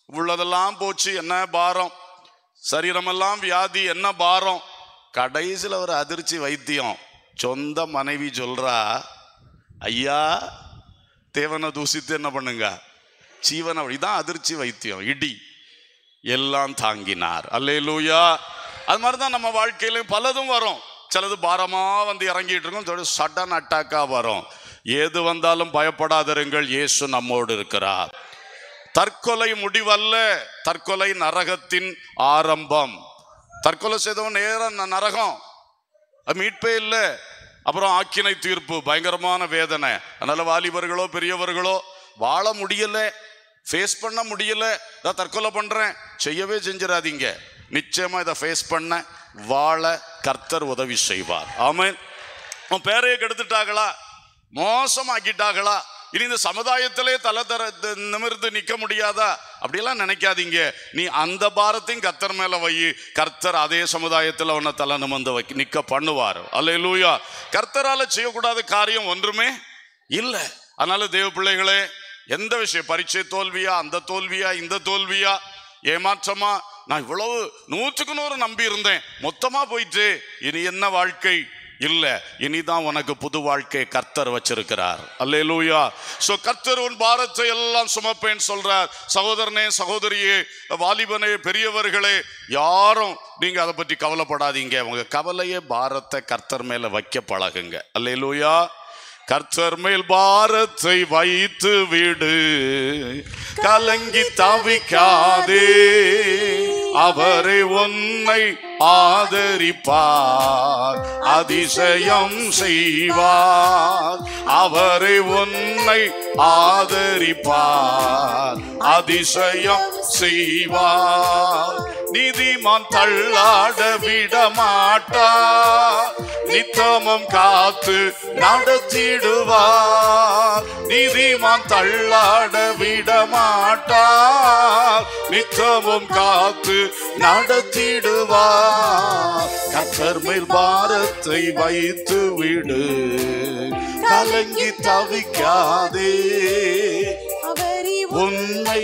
உள்ளதெல்லாம் போச்சு என்ன பாரம் சரீரமெல்லாம் வியாதி என்ன பாரம் கடைசியில் ஒரு அதிர்ச்சி வைத்தியம் சொந்த மனைவி சொல்றா ஐயா தேவனை தூசித்து என்ன பண்ணுங்க ஜீவன இதான் அதிர்ச்சி வைத்தியம் இடி எல்லாம் தாங்கினார் அல்லேலூயா அது மாதிரி தான் நம்ம வாழ்க்கையில பலதும் வரும் சிலது பாரமா வந்து இறங்கிட்டு இருக்கும் சடன் அட்டாக்கா வரும் ஏது வந்தாலும் பயப்படாதிருங்கள் இயேசு நம்மோடு இருக்கிறார் தற்கொலை முடிவல்ல தற்கொலை நரகத்தின் ஆரம்பம் தற்கொலை செய்தவன் நேரம் ந- நரகம் அது மீட்பே இல்லை அப்புறம் ஆக்கினை தீர்ப்பு பயங்கரமான வேதனை அதனால வாலிபர்களோ பெரியவர்களோ வாழ முடியல ஃபேஸ் பண்ண முடியல நான் தற்கொலை பண்றேன் செய்யவே செஞ்சிடாதீங்க நிச்சயமா இதை ஃபேஸ் பண்ண வாழ கர்த்தர் உதவி செய்வார் ஆமென் உன் பேரையை கெடுத்துட்டாங்களா மோசமாக்கிட்டாங்களா இனி இந்த சமுதாயத்திலே தலை தர த- நிமிர்ந்து நிக்க முடியாதா அப்படியெல்லாம் நினைக்காதீங்க நீ அந்த பாரத்தையும் கர்த்தர் மேல வை கர்த்தர் அதே சமுதாயத்தில் உன்னை தலை நிமிர்ந்து வைக்க நிக்க பண்ணுவார் அல்லேலூயா கர்த்தரால செய்யக்கூடாத காரியம் ஒன்றுமே இல்லை அதனால தேவ பிள்ளைகளே எந்த விஷயம் பரீட்சை தோல்வியா அந்த தோல்வியா இந்த தோல்வியா ஏமாற்றமா நான் இவ்வளவு நூற்றுக்கு நூறு நம்பி இருந்தேன் மொத்தமா போயிட்டு இனி என்ன வாழ்க்கை இல்ல இனிதான் உனக்கு புது வாழ்க்கை கர்த்தர் வச்சிருக்கிறார் அல்லேலூயா சோ கர்த்தர் உன் பாரத்தை எல்லாம் சுமப்பேன் சொல்றார் சகோதரனே சகோதரியே வாலிபனே பெரியவர்களே யாரும் நீங்க அதை பற்றி கவலைப்படாதீங்க உங்க கவலையே பாரத்தை கர்த்தர் மேல வைக்க பழகுங்க அல்லேலூயா கர்த்தர் மேல் பாரத்தை வைத்து விடு கலங்கி தவிக்காதே அவரை உன்னை ஆதரிப்பார் அதிசயம் செய்வார் அவரை உன்னை ஆதரிப்பார் அதிசயம் செய்வார் நீதிமான் தள்ளாட விட மாட்டார் நித்தமும் காத்து நடத்திடுவார் நீதிமான் தள்ளாட விட மாட்டார் நித்தமும் காத்து நடத்திடுவார் கத்தர் மேல் பாரத்தை வைத்து விடு கலங்கி தவிக்காதே
அவரி
உன்னை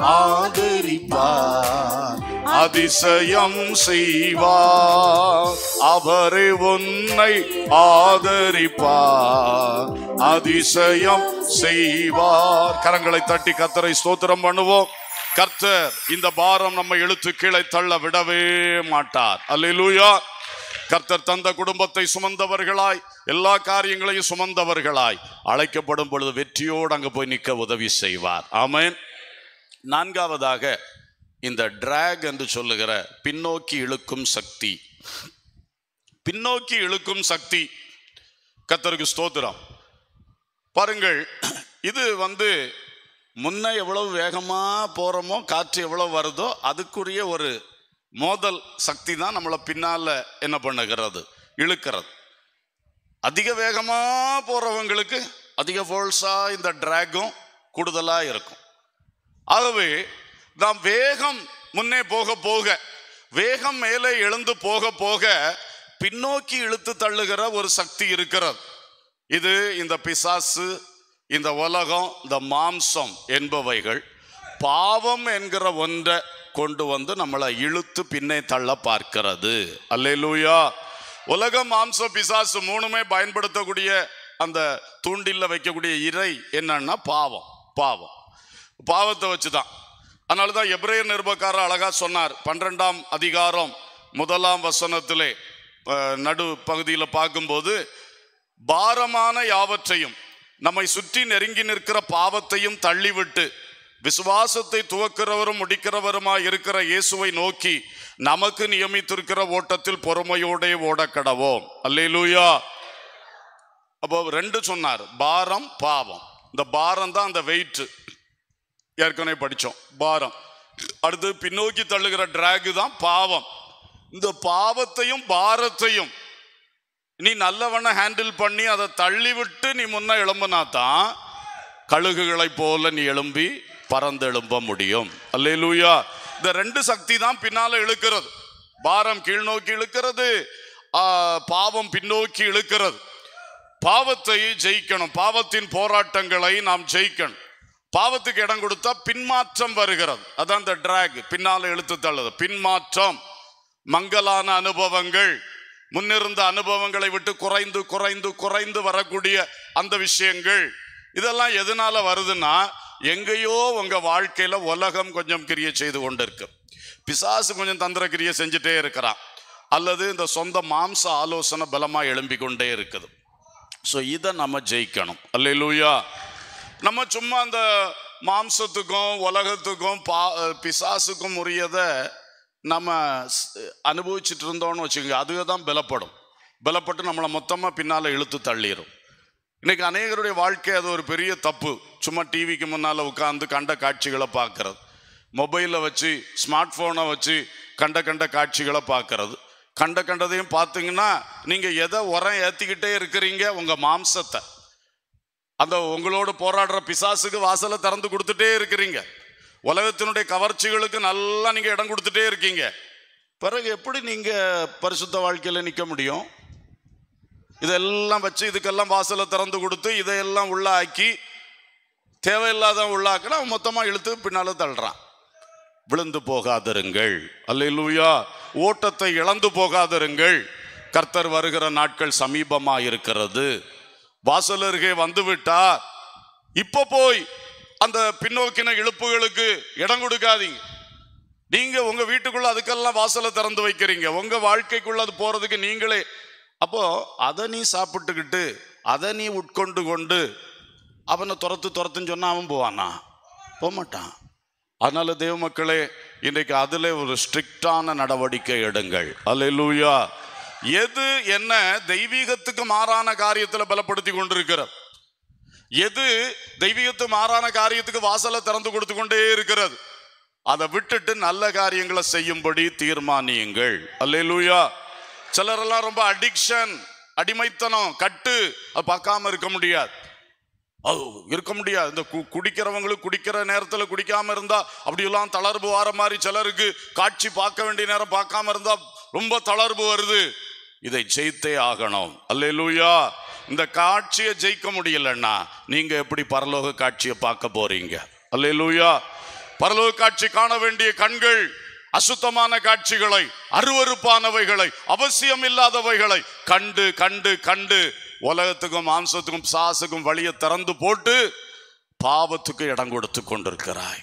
ஆதரிப்பார் அதிசயம் செய்வார் அவரே உன்னை ஆதரிப்பார் அதிசயம் செய்வார் கரங்களை தட்டி கத்தரை ஸ்தோத்திரம் பண்ணுவோம் கர்த்தர் இந்த பாரம் நம்ம இழுத்து கீழே தள்ள விடவே மாட்டார் அல்லேலூயா கர்த்தர் தந்த குடும்பத்தை சுமந்தவர்களாய் எல்லா காரியங்களையும் சுமந்தவர்களாய் அழைக்கப்படும் பொழுது வெற்றியோடு அங்க போய் நிற்க உதவி செய்வார் ஆமென் நான்காவதாக இந்த டிராக் என்று சொல்லுகிற பின்னோக்கி இழுக்கும் சக்தி பின்னோக்கி இழுக்கும் சக்தி கர்த்தருக்கு ஸ்தோத்திரம் பாருங்கள் இது வந்து முன்ன எவ்வளவு வேகமா போறோமோ காற்று எவ்வளவு வருதோ அதுக்குரிய ஒரு மோதல் சக்தி தான் நம்மளை பின்னால என்ன பண்ணுகிறது இழுக்கிறது அதிக வேகமா போறவங்களுக்கு அதிக ஃபோர்ஸா இந்த டிராகும் கூடுதலா இருக்கும் ஆகவே நாம் வேகம் முன்னே போக போக வேகம் மேலே எழுந்து போக போக பின்னோக்கி இழுத்து தள்ளுகிற ஒரு சக்தி இருக்கிறது இது இந்த பிசாசு இந்த உலகம் இந்த மாம்சம் என்பவைகள் பாவம் என்கிற ஒன்றை கொண்டு வந்து நம்மளை இழுத்து பின்னே தள்ள பார்க்கிறது அல்லேலூயா உலக மாம்சம் பிசாசு மூணுமே பயன்படுத்தக்கூடிய அந்த தூண்டில்ல வைக்கக்கூடிய இறை என்னன்னா பாவம் பாவம் பாவத்தை வச்சுதான் அதனால தான் எப்ரேய நிருபக்காரர் அழகா சொன்னார் பன்னிரெண்டாம் அதிகாரம் முதலாம் வசனத்திலே அஹ், நடு பகுதியில் பார்க்கும்போது பாரமான யாவற்றையும் நம்மை சுற்றி நெருங்கி நிற்கிற பாவத்தையும் தள்ளிவிட்டு விசுவாசத்தை துவக்கிறவரும் முடிக்கிறவருமாய் இருக்கிற இயேசுவை நோக்கி நமக்கு நியமித்திருக்கிற ஓட்டத்தில் பொறுமையோடே ஓடக்கடவோம் அல்லேலூயா அப்போ ரெண்டு சொன்னார் பாரம் பாவம் இந்த பாரம் தான் அந்த வெயிட் ஏற்கனவே படிச்சோம் பாரம் அடுத்து பின்னோக்கி தள்ளுகிற டிராக் தான் பாவம் இந்த பாவத்தையும் பாரத்தையும் நீ நல்லவனை ஹேண்டில் பண்ணி அதை தள்ளி விட்டு நீ முன்ன எழும்பினா தான் கழுகுகளைப் போல நீ எழும்பி பறந்து எழும்ப முடியும் அல்லேலூயா இந்த ரெண்டு சக்தி தான் பின்னால இழுக்கிறது பாரம் கீழ்நோக்கி இழுக்கிறது ஆ, பாவம் பின்னோக்கி இழுக்கிறது பாவத்தை ஜெயிக்கணும் பாவத்தின் போராட்டங்களை நாம் ஜெயிக்கணும் பாவத்துக்கு இடம் கொடுத்தா பின்மாற்றம் வருகிறது அதான் இந்த டிராக் பின்னால இழுத்து தள்ளுது பின்மாற்றம் மங்கலான அனுபவங்கள் முன்னிருந்த அனுபவங்களை விட்டு குறைந்து குறைந்து குறைந்து வரக்கூடிய அந்த விஷயங்கள் இதெல்லாம் எதனால வருதுன்னா எங்கேயோ உங்க வாழ்க்கையில உலகம் கொஞ்சம் கிரியை செய்து கொண்டிருக்கு பிசாசு கொஞ்சம் தந்திர கிரியை செஞ்சுட்டே இருக்கிறான் அல்லது இந்த சொந்த மாம்ச ஆலோசனை பலமா எழும்பி கொண்டே இருக்குது ஸோ இதை நம்ம ஜெயிக்கணும் அல்லேலூயா நம்ம சும்மா அந்த மாம்சத்துக்கும் உலகத்துக்கும் பா பிசாசுக்கும் உரியதை நம்ம ஸ்- அனுபவிச்சுட்டு இருந்தோம்னு வச்சுக்கோங்க அதுவே தான் பலப்படும் பலப்பட்டு நம்மளை மொத்தமாக பின்னால் இழுத்து தள்ளிடும் இன்னைக்கு அநேகருடைய வாழ்க்கை அது ஒரு பெரிய தப்பு சும்மா டிவிக்கு முன்னால் உட்காந்து கண்ட காட்சிகளை பார்க்கறது மொபைலை வச்சு ஸ்மார்ட் ஃபோனை வச்சு கண்ட கண்ட காட்சிகளை பார்க்கறது கண்ட கண்டதையும் பார்த்தீங்கன்னா நீங்கள் எதை உரம் ஏற்றிக்கிட்டே இருக்கிறீங்க உங்கள் மாம்சத்தை அந்த உங்களோடு போராடுற பிசாசுக்கு வாசலை திறந்து கொடுத்துட்டே இருக்கிறீங்க உலகத்தினுடைய கவர்ச்சிகளுக்கு நல்லா நீங்க இடம் கொடுத்துட்டே இருக்கீங்க பிறகு எப்படி நீங்க பரிசுத்த வாழ்க்கையில நிக்க முடியும் இதெல்லாம் வச்சு இதுக்கெல்லாம் வாசலை திறந்து கொடுத்து இதையெல்லாம் உள்ள ஆக்கி தேவையில்லாத உள்ளாக்கினா அவன் மொத்தமா இழுத்து பின்னால தள்ளுறான் விழுந்து போகாதிருங்கள் அல்லேலூயா ஓட்டத்தை இழந்து போகாதிருங்கள் கர்த்தர் வருகிற நாட்கள் சமீபமா இருக்கிறது வாசல் அருகே வந்து விட்டார் இப்ப போய் அந்த பின்னோக்கின இழுப்புகளுக்கு இடம் கொடுக்காதீங்க நீங்க உங்க வீட்டுக்குள்ள அதுக்கெல்லாம் வாசலை திறந்து வைக்கிறீங்க உங்க வாழ்க்கைக்குள்ள அது போறதுக்கு நீங்களே அப்போ அதை நீ சாப்பிட்டுக்கிட்டு அதை நீ உட்கொண்டு கொண்டு அவனை துரத்து துரத்துன்னு சொன்னா அவன் போவானா போக மாட்டான் அதனால தேவ மக்களே இன்றைக்கு அதில் ஒரு ஸ்ட்ரிக்டான நடவடிக்கை எடுங்கள் அல்லேலூயா எது என்ன தெய்வீகத்துக்கு மாறான காரியத்தில் பலப்படுத்தி கொண்டிருக்கிறது எது தெய்வீகத்து மாறான காரியத்துக்கு வாசலை திறந்து கொடுத்து கொண்டே இருக்கிறது அதை விட்டுட்டு நல்ல காரியங்களை செய்யும்படி தீர்மானியுங்கள் அல்லேலூயா சிலரெல்லாம் ரொம்ப அடிக்ஷன் அடிமைத்தனம் கட்டு அது பார்க்காம இருக்க முடியாது அது இருக்க முடியாது இந்த கு- குடிக்கிறவங்களுக்கு குடிக்கிற நேரத்தில் குடிக்காம இருந்தா அப்படியெல்லாம் தளர்வு வர மாதிரி சிலருக்கு காட்சி பார்க்க வேண்டிய நேரம் பார்க்காம இருந்தா ரொம்ப தளர்வு வருது இதை ஜெயித்தே ஆகணும் அல்லேலூயா இந்த காட்சியை ஜெயிக்க முடியலன்னா நீங்க எப்படி பரலோக காட்சியை பார்க்க போறீங்க அல்லேலூயா பரலோக காட்சி காண வேண்டிய கண்கள் அசுத்தமான காட்சிகளை அருவருப்பானவைகளை அவசியம் இல்லாதவைகளை கண்டு கண்டு கண்டு உலகத்துக்கும் மாம்சத்துக்கும் சாசுக்கும் வழியை திறந்து போட்டு பாவத்துக்கு இடம் கொடுத்து கொண்டிருக்கிறாய்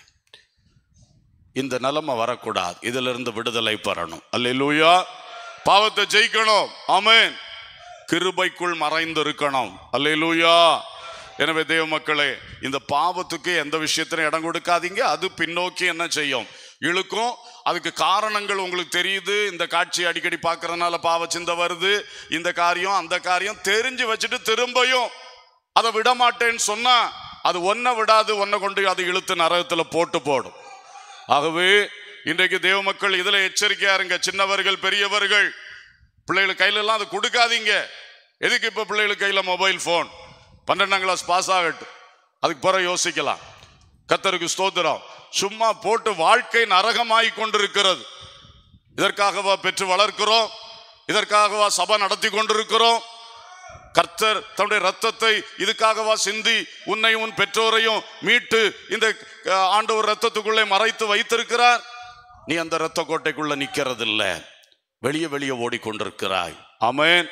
இந்த நிலைமை வரக்கூடாது இதுல இருந்து விடுதலை பெறணும் அல்லேலூயா பாவத்தை ஜெயிக்கணும் ஆமென் கிருபைக்குள் மறைந்து இருக்கணும் அல்லேலூயா எனவே தேவ மக்களே இந்த பாவத்துக்கு எந்த விஷயத்திலும் இடம் கொடுக்காதீங்க அது பின்னோக்கி என்ன செய்யும் இழுக்கும் அதுக்கு காரணங்கள் உங்களுக்கு தெரியுது இந்த காட்சி அடிக்கடி பார்க்கறதுனால பாவ சிந்தை வருது இந்த காரியம் அந்த காரியம் தெரிஞ்சு வச்சுட்டு திரும்பியும் அதை விட மாட்டேன்னு சொன்னா அது ஒன்றை விடாது ஒன்றை கொண்டு அது இழுத்து நரகத்துல போட்டு போடும் ஆகவே இன்றைக்கு தேவ மக்கள் இதுல எச்சரிக்கையா இருங்க சின்னவர்கள் பெரியவர்கள் பிள்ளைகள் கையில எல்லாம் அதை கொடுக்காதீங்க எதுக்கு இப்ப பிள்ளைகள் கையில மொபைல் ஃபோன் பன்னெண்டாம் கிளாஸ் பாஸ் ஆகட்டும் அதுக்கு பிறகு யோசிக்கலாம் கத்தருக்கு ஸ்தோத்திரம் சும்மா போட்டு வாழ்க்கை நரகமாய் கொண்டிருக்கிறது இதற்காகவா பெற்று வளர்க்கிறோம் இதற்காகவா சபை நடத்தி கொண்டிருக்கிறோம் கர்த்தர் தன்னுடைய ரத்தத்தை இதுக்காகவா சிந்தி உன்னை உன் பெற்றோரையும் மீட்டு இந்த அஹ், ஆண்டவர் ரத்தத்துக்குள்ளே மறைத்து வைத்திருக்கிறார் நீ அந்த ரத்த கோட்டைக்குள்ள நிக்கிறது இல்ல வெளியே வெளியே ஓடிக்கொண்டிருக்கிறாய் ஆமென்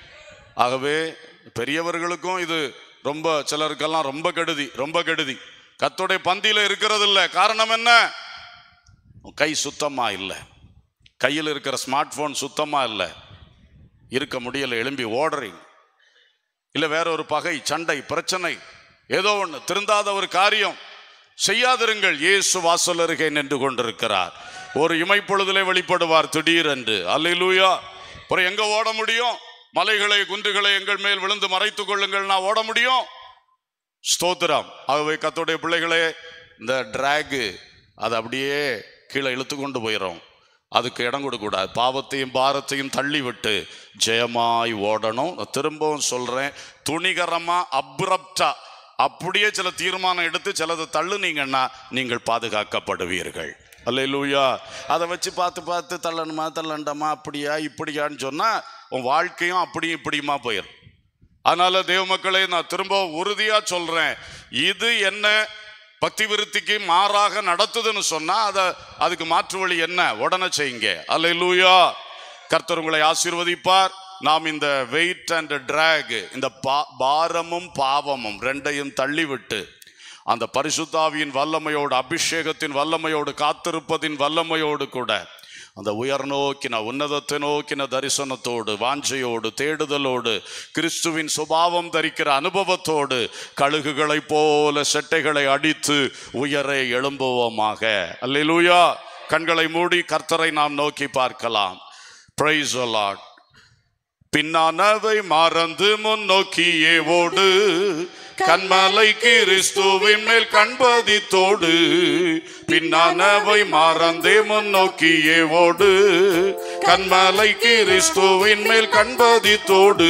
ஆகவே பெரியவர்களுக்கும் இது ரொம்ப சிலருக்கெல்லாம் ரொம்ப கெடுதி ரொம்ப கெடுதி கத்தோடைய பந்தியில இருக்கிறது இல்ல காரணம் என்ன உன் கை சுத்தமா இல்லை கையில் இருக்கிற ஸ்மார்ட் போன் சுத்தமா இல்லை இருக்க முடியல எழும்பி ஓடுறீங்க இல்ல வேற ஒரு பகை சண்டை பிரச்சனை ஏதோ ஒண்ணு திருந்தாத ஒரு காரியம் செய்யாதிருங்கள் இயேசு வாசல் அருகே நின்று கொண்டிருக்கிறார் ஒரு இமைப்பொழுதிலே வெளிப்படுவார் திடீரென்று அல்லேலூயா அப்புறம் எங்க ஓட முடியும் மலைகளை குன்றுகளை எங்கள் மேல் விழுந்து மறைத்துக் கொள்ளுங்கள் நான் ஓட முடியும் ஸ்தோத்திரம் ஆகவே கத்தோடைய பிள்ளைகளே இந்த டிராகு அது அப்படியே கீழே இழுத்து கொண்டு போயிடும் அதுக்கு இடம் கொடுக்கக்கூடாது பாவத்தையும் பாரத்தையும் தள்ளி விட்டு ஜெயமாய் ஓடணும் நான் திரும்பவும் சொல்றேன் துணிகரமா அப்ரப்டா அப்படியே சில தீர்மானம் எடுத்து சிலதை தள்ளுனீங்கன்னா நீங்கள் பாதுகாக்கப்படுவீர்கள் அல்லேலூயா அதை வச்சு பார்த்து பார்த்து தள்ளணுமா தள்ளண்டமா அப்படியா இப்படியான்னு சொன்னா உன் வாழ்க்கையும் அப்படியும் இப்படியுமா போயிடும் அதனால தேவ மக்களே நான் திரும்ப உறுதியா சொல்றேன் இது என்ன பக்தி விருத்திக்கு மாறாக நடத்துதுன்னு சொன்னா அத அதுக்கு மாற்று வழி என்ன உடனே செய்யுங்க அல்லேலூயா கர்த்தர் உங்களை ஆசீர்வதிப்பார் நாம் இந்த வெயிட் அண்ட் டிராக் இந்த பா- பாரமும் பாவமும் ரெண்டையும் தள்ளிவிட்டு அந்த பரிசுத்தாவியின் வல்லமையோடு அபிஷேகத்தின் வல்லமையோடு காத்திருப்பதின் வல்லமையோடு கூட அந்த உயர் நோக்கின உன்னதத்தை நோக்கின தரிசனத்தோடு வாஞ்சையோடு தேடுதலோடு கிறிஸ்துவின் சுபாவம் தரிக்கிற அனுபவத்தோடு கழுகுகளைப் போல செட்டைகளை அடித்து உயரே எழும்புவோமாக அல்லேலூயா கண்களை மூடி கர்த்தரை நாம் நோக்கி பார்க்கலாம் பிரைஸ் லார்ட் பின்னானவை மறந்து முன்னோக்கியே ஓடு கண்மலை கிறிஸ்துவின் மேல் கண்பதித்தோடு பின்னானவை மறந்தே முன்னோக்கியே ஓடு கண்மலை கிறிஸ்துவின் மேல் கண்பதித்தோடு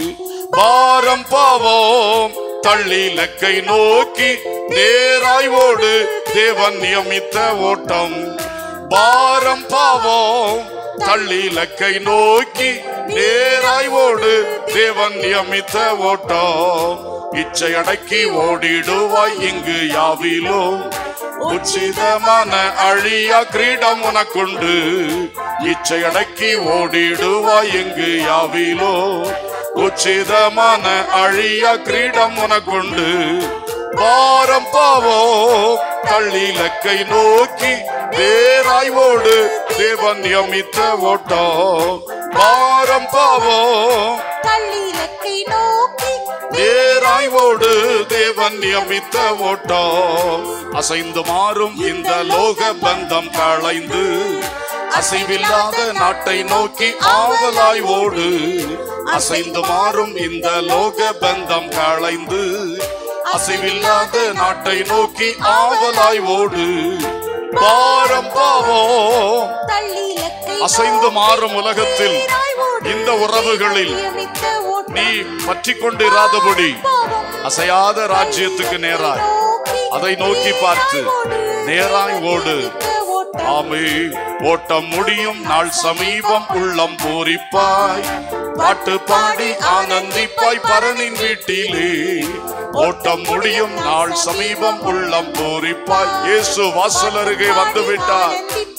பாரம் பாவோம் தள்ளி இலக்கை நோக்கி நேராய் ஓடு தேவன் நியமித்த ஓட்டம் பாரம் பாவோம் தள்ளி இலக்கை நோக்கி நேராய் ஓடு தேவன் நியமித்த ஓட்டம் இச்சை அடக்கி ஓடிடுவாய் இங்கு யாவிலும் உச்சிதமான அழியா கிரீடம் உனக்குண்டு இச்சை அடக்கி ஓடிடுவாய் இங்கு யாவிலோ உச்சிதமான அழியா கிரீடம் உனக்குண்டு பாரம் பாவோ தள்ளி இலக்கை நோக்கி வேராய் ஓடு தேவன் நியமித்த ஓட்டம் பாரம் பாவோ
தள்ளி இலக்கை நோக்கி
நேராய் ஓடு தேவன் நியமித்த ஓட்டம் அசைந்து மாறும் இந்த லோக பந்தம் களைந்து அசைவில்லாத நாட்டை நோக்கி ஆவலாய் ஓடு அசைந்து மாறும் இந்த லோக பந்தம் களைந்து அசைவில்லாத நாட்டை நோக்கி ஆவலாய் ஓடு பாரம் பாவோம்
தள்ளி இலக்கை
அசைந்து மாறும் உலகத்தில்
நேராய் ஓடு.
இந்த உறவுகளில்
நியமித்த ஓட்டம்
நீ பற்றி கொண்டிராதபடி
பாவம்
அசையாத ராஜ்யத்துக்கு நேராய் அதை நோக்கி பார்த்து நேராய் ஓடு ஆமே ஓட்டம் முடியும் நாள் சமீபம் உள்ளம் பூரிப்பாய் பாட்டு பாடி ஆனந்திப்பாய் பரனின் வீட்டிலே ஓட்டம் முடியும் நாள் சமீபம் உள்ளம் பூரிப்பாய் இயேசு வாசல் அருகே வந்து விட்டார்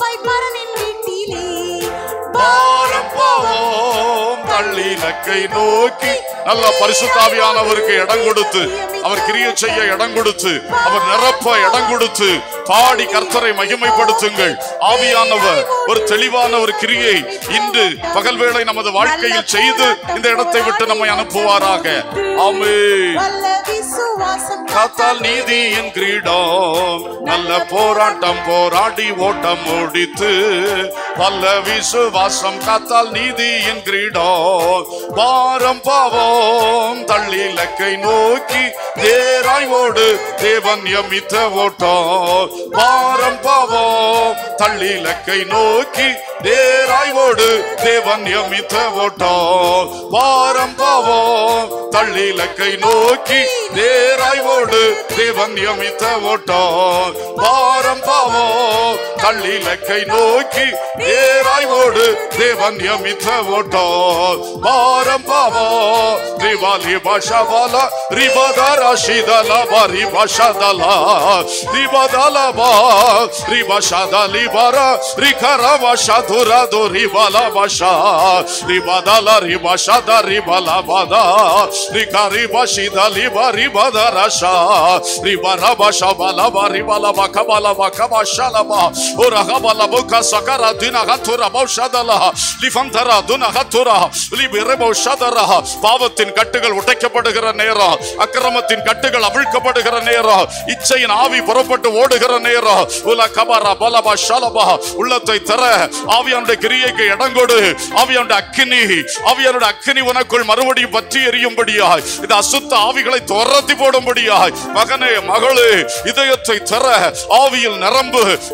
பாரம் பாவோம் தள்ளி நக்கை நோக்கி நல்ல பரிசுத்தாவியானவருக்கு இடம் கொடுத்து அவர் கிரிய செய்ய இடம் கொடுத்து அவர் நிரப்ப இடம் கொடுத்து பாடி கர்த்தரை மகிமைப்படுத்துங்கள் ஆவியானவர் ஒரு தெளிவான ஒரு கிரியை இன்று பகல் வேளை நமது வாழ்க்கையில் செய்து இந்த இடத்தை விட்டு நம்மை அனுப்புவாராக ஆமே காத்தால் நீதியின் கிரீடம் நல்ல போராட்டம் போராடி ஓட்டம் முடித்து வல்ல விசுவாசம் காத்தால் நீதியின் கிரீடம் பாரம் பாவோம் தள்ளி இலக்கை நோக்கி நேராய் ஓடு தேவன் யமித்த ஓட்டம் பாரம் பாவோம் தள்ளி இலக்கை நோக்கி நேராய் ஓடு தேவன் யமித்த ஓட்டம் பாரம் பாவோம் தள்ளி இலக்கை நோக்கி நேராய் ஓடு தேவன் யமித்த ஓட்டம் பாரம் பாவோம் தள்ளி இலக்கை நோக்கி நேராய் ஓடு தேவன் யமித்த ஓட்டம் பாரம் பாவோம் ரிவாலி பாஷாவால ரிபதர ஷிதல பரி பாஷாதல ரிபதல பா ரிபாஷாதலி பர ரிகர பாஷாதுர து ரிபல பாஷா ரிபதல ரிபாஷாத ரிபல பத ரிகரி பாஷிதலி பரி பதரஷா ரிபர பாஷா பல பரி பல பகபல பகபாஷால பா உரகபல புக சகர தின ஹத்துர பௌஷதல லிஃபந்தர துன ஹத்துர லிபிர பௌஷதர பாவத்தின் கட்டுகள் உடைக்கப்படுகிற நேரம் அக்கிரமத்தின் கட்டுகள் அவிழ்க்கப்படுகிற நேரம் இச்சையின் ஆவி புறப்பட்டு ஓடுகிற நேரம் உல கபர பலபா ஷலபா உள்ளத்தை தர ஆவியானுடைய கிரியைக்கு இடம் கொடு ஆவியானுடைய அக்கினி ஆவியானுடைய அக்கினி உனக்குள் மறுபடியும் பற்றி எரியும்படியாய் இந்த அசுத்த ஆவிகளை துரத்தி போடும்படியாய் மகனே மகளே இதயத்தை தர ஆவியில் நிரம்பு கர்த்தரை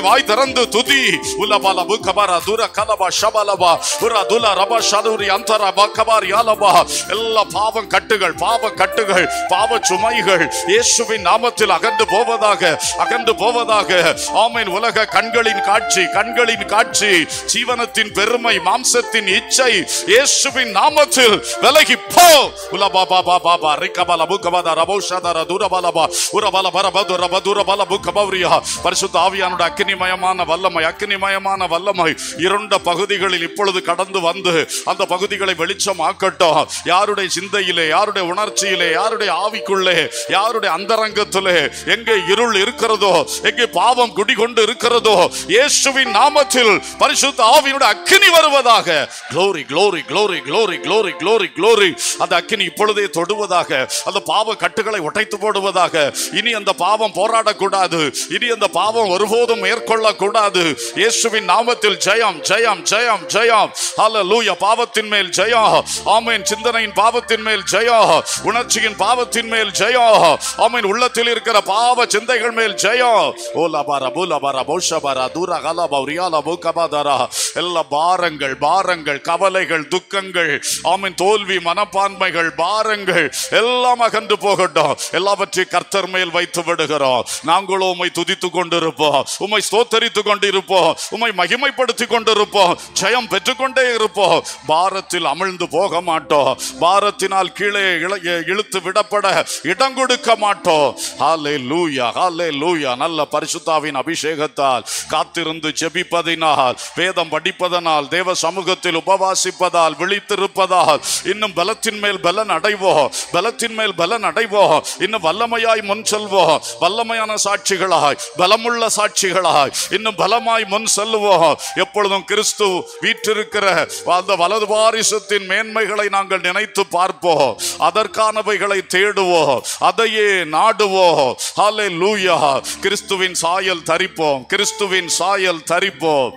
வாய் திறந்து துதி உலபல புக்கபர துர கலபா ஷபலபா உர துல ரப ஷதுரி அந்தர பக்கபார் யாலபா எல்லா பாவம் கட்டுகள் பாவ கட்டுகள் பாவ சுமைகள் இயேசுவின் நாமத்தில் அகன்று போவதாக அகன்று போவதாக ஆமென் உலக கண்களின் காட்சி கண்களின் காட்சி ஜீவனத்தின் பெருமை மாம்சத்தின் இச்சை இயேசுவின் நாமத்தில் விலகி போ உலபா பாபா பாபா ரிக்கபல புக்கபத ரபௌஷதர துரபலபா உரபல பரபது ரபதுர பல புக்கபௌரியா பரிசுத்த ஆவியானுடைய அக்னிமயமான வல்லமை அக்னிமயமான வல்லமை இருண்ட பகுதிகளில் இப்பொழுது கடந்து வந்து அந்த பகுதிகளை வெளிச்சம் ஆக்கட்டும் யாருடைய சிந்தையிலே யாருடைய உணர்ச்சியிலே யாருடைய ஆவிக்குள்ளே யாருடைய அந்தரங்கத்திலே எங்கே இருள் இருக்கிறதோ எங்கே பாவம் குடிகொண்டு இருக்கிறதோ இயேசுவின் நாமத்தில் பரிசுத்த ஆவியினுடைய அக்கினி வருவதாக glory glory glory glory glory glory glory அந்த அக்கினி இப்பொழுதே தொடுவதாக அந்த பாவ கட்டுகளை உடைத்து போடுவதாக இனி அந்த பாவம் போராடக்கூடாது இனி அந்த பாவம் ஒருபோதும் மேற்கொள்ள கூடாது இயேசுவின் நாமத்தில் ஜெயம் ஜெயம் ஜெயம் ஜெயம் ஹalleluya பாவத்தின் மேல் ஜெயம் ஆமென் சிந்தனையின் பாவத்தின் மேல் ஜெயம் உணர்ச்சியின் பாவத்தின் மேல் ஜெயம் ஆமென் உள்ளத்தில் இருக்கிற பாவ சிந்தைகள் மேல் ஜெயம் ஓ லபார பு லபார பௌஷபார தூர கல பௌரியால புகபாதரா எல்லா பாரங்கள் பாரங்கள் கவலைகள் துக்கங்கள் ஆமென் தோல்வி மனப்பான்மைகள் பாரங்கள் எல்லாம் அகன்று போகட்டும் எல்லாவற்றையும் கர்த்தர் மேல் வைத்து விடுகிறோம் நாங்களும் உம்மை துதித்து கொண்டிருப்போம் உம்மை ஸ்தோத்தரித்து கொண்டிருப்போம் உம்மை மகிமைப்படுத்தி கொண்டிருப்போம் ஜெயம் பெற்றுக்கொண்டே இருப்போம் பாரத்தில் அமிழ்ந்து போக மாட்டோம் பாரத்தினால் கீழே இழ- இழுத்து விடப்பட இடம் கொடுக்க மாட்டோம் ஹாலே லூயா ஹாலே லூயா நல்ல பரிசுத்தாவின் அபிஷேகத்தால் காத்திருந்து ஜெபிப்பதினால் வேதம் படிப்பதனால் தேவ சமூகத்தில் உபவாசிப்பதால் விழித்திருப்பதால் இன்னும் பலத்தின் மேல் பலன் அடைவோம் பலத்தின் மேல் பலன் அடைவோம் இன்னும் வல்லமையாய் முன் செல்வோம் வல்லமையான சாட்சிகளாய் பலமுள்ள சாட்சிகளாய் இன்னும் பலமாய் முன் செல்வோம் எப்பொழுதும் கிறிஸ்து வீற்றிருக்கிற அந்த வலது வாரிசத்தின் மேன்மைகளை நாங்கள் நினைத்து பார்ப்போம் அதற்கானவைகளை தேடுவோம் அதையே நாடுவோம் ஹலே லூயா கிறிஸ்துவின் சாயல் தரிப்போம் கிறிஸ்துவின் சாயல் தரிப்போம்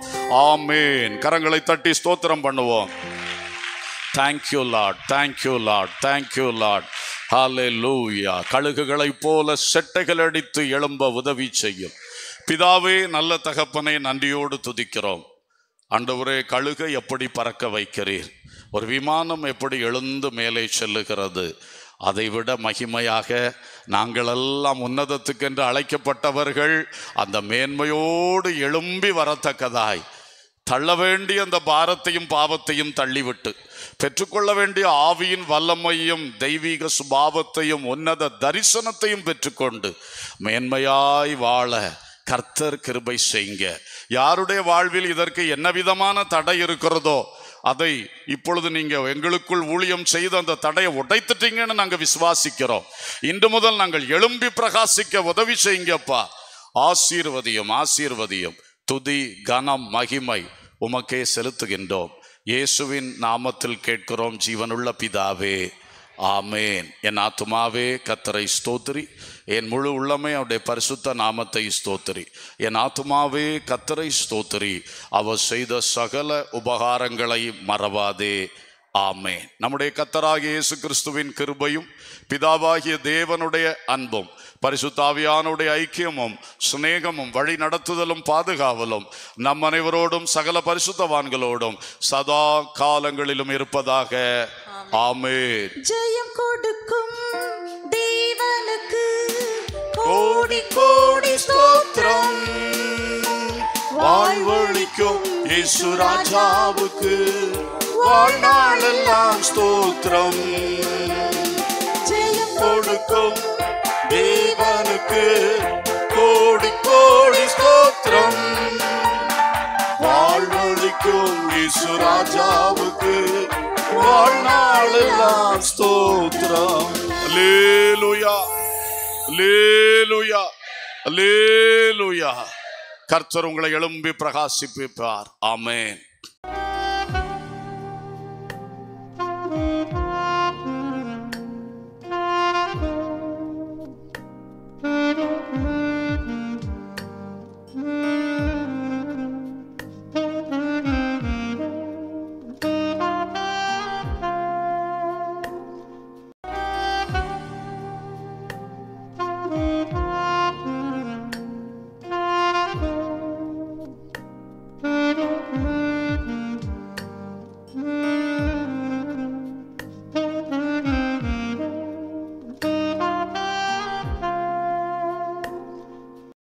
ஆமேன் கரங்களை தட்டி ஸ்தோத்திரம் பண்ணுவோம் thank you Lord thank you Lord thank you Lord ஹalleluya கழுகுகளைப் போல செட்டைகள் அடித்து எழும்ப உதவி செய்யும் பிதாவே நல்ல தகப்பனை நன்றியோடு துதிக்கிறோம் ஆண்டவரே கழுகை எப்படி பறக்க வைக்கிறீர் ஒரு விமானம் எப்படி எழுந்து மேலே செல்லுகிறது அதைவிட மகிமையாக நாங்கள் எல்லாம் உன்னதத்துக்கென்று அழைக்கப்பட்டவர்கள் அந்த மேன்மையோடு எழும்பி வரத்தக்கதாய் தள்ள வேண்டிய அந்த பாரத்தையும் பாவத்தையும் தள்ளிவிட்டு பெற்றுக்கொள்ள வேண்டிய ஆவியின் வல்லமையும் தெய்வீக சுபாவத்தையும் உன்னத தரிசனத்தையும் பெற்றுக்கொண்டு மேன்மையாய் வாழ கர்த்தர் கிருபை செய்யுங்க யாருடைய வாழ்வில் இதற்கு என்ன விதமான தடை இருக்கிறதோ அதை இப்பொழுது நீங்க எங்களுக்குள் ஊழியம் செய்து அந்த தடையை உடைத்துட்டீங்கன்னு நாங்க விசுவாசிக்கிறோம் இன்று முதல் நாங்கள் எழும்பி பிரகாசிக்க உதவி செய்யுங்கப்பா ஆசீர்வதியும் ஆசீர்வதியும் துதி கனம் மகிமை உமக்கே செலுத்துகின்றோம் இயேசுவின் நாமத்தில் கேட்கிறோம் ஜீவனுள்ள பிதாவே ஆமேன் என் ஆத்துமாவே கத்தரை ஸ்தோத்திரி என் முழு உள்ளமே அவருடைய பரிசுத்த நாமத்தை ஸ்தோத்திரி என் ஆத்துமாவே கத்தரை ஸ்தோத்திரி அவர் செய்த சகல உபகாரங்களை மறவாதே ஆமேன் நம்முடைய கத்தராகிய இயேசு கிறிஸ்துவின் கிருபையும் பிதாவாகிய தேவனுடைய அன்பும் பரிசுத்தாவியானுடைய ஐக்கியமும் சிநேகமும் வழி நடத்துதலும் பாதுகாவலும் நம் அனைவரோடும் சகல பரிசுத்தவான்களோடும் சதா காலங்களிலும் இருப்பதாக ஆமேன்
ஜெயம் கொடுக்கும் தேவனுக்கு
கோடி கோடி ஸ்தோத்திரம் வாழ்வழிக்கும் இயேசு ராஜாவுக்கு வாழ்நாளெல்லாம் ஸ்தோத்திரம்
ஜெயம்
கொடுக்கும் தேவனுக்கு கோடி கோடி ஸ்தோத்திரம் வாழ்வழிக்கும் இயேசு ராஜாவுக்கு வாழ்நாளெல்லாம் ஸ்தோத்திரம் அல்லேலூயா அல்லேலூயா அல்லேலூயா கர்த்தர் உங்களை எழும்பி பிரகாசிப்பிப்பார் ஆமென்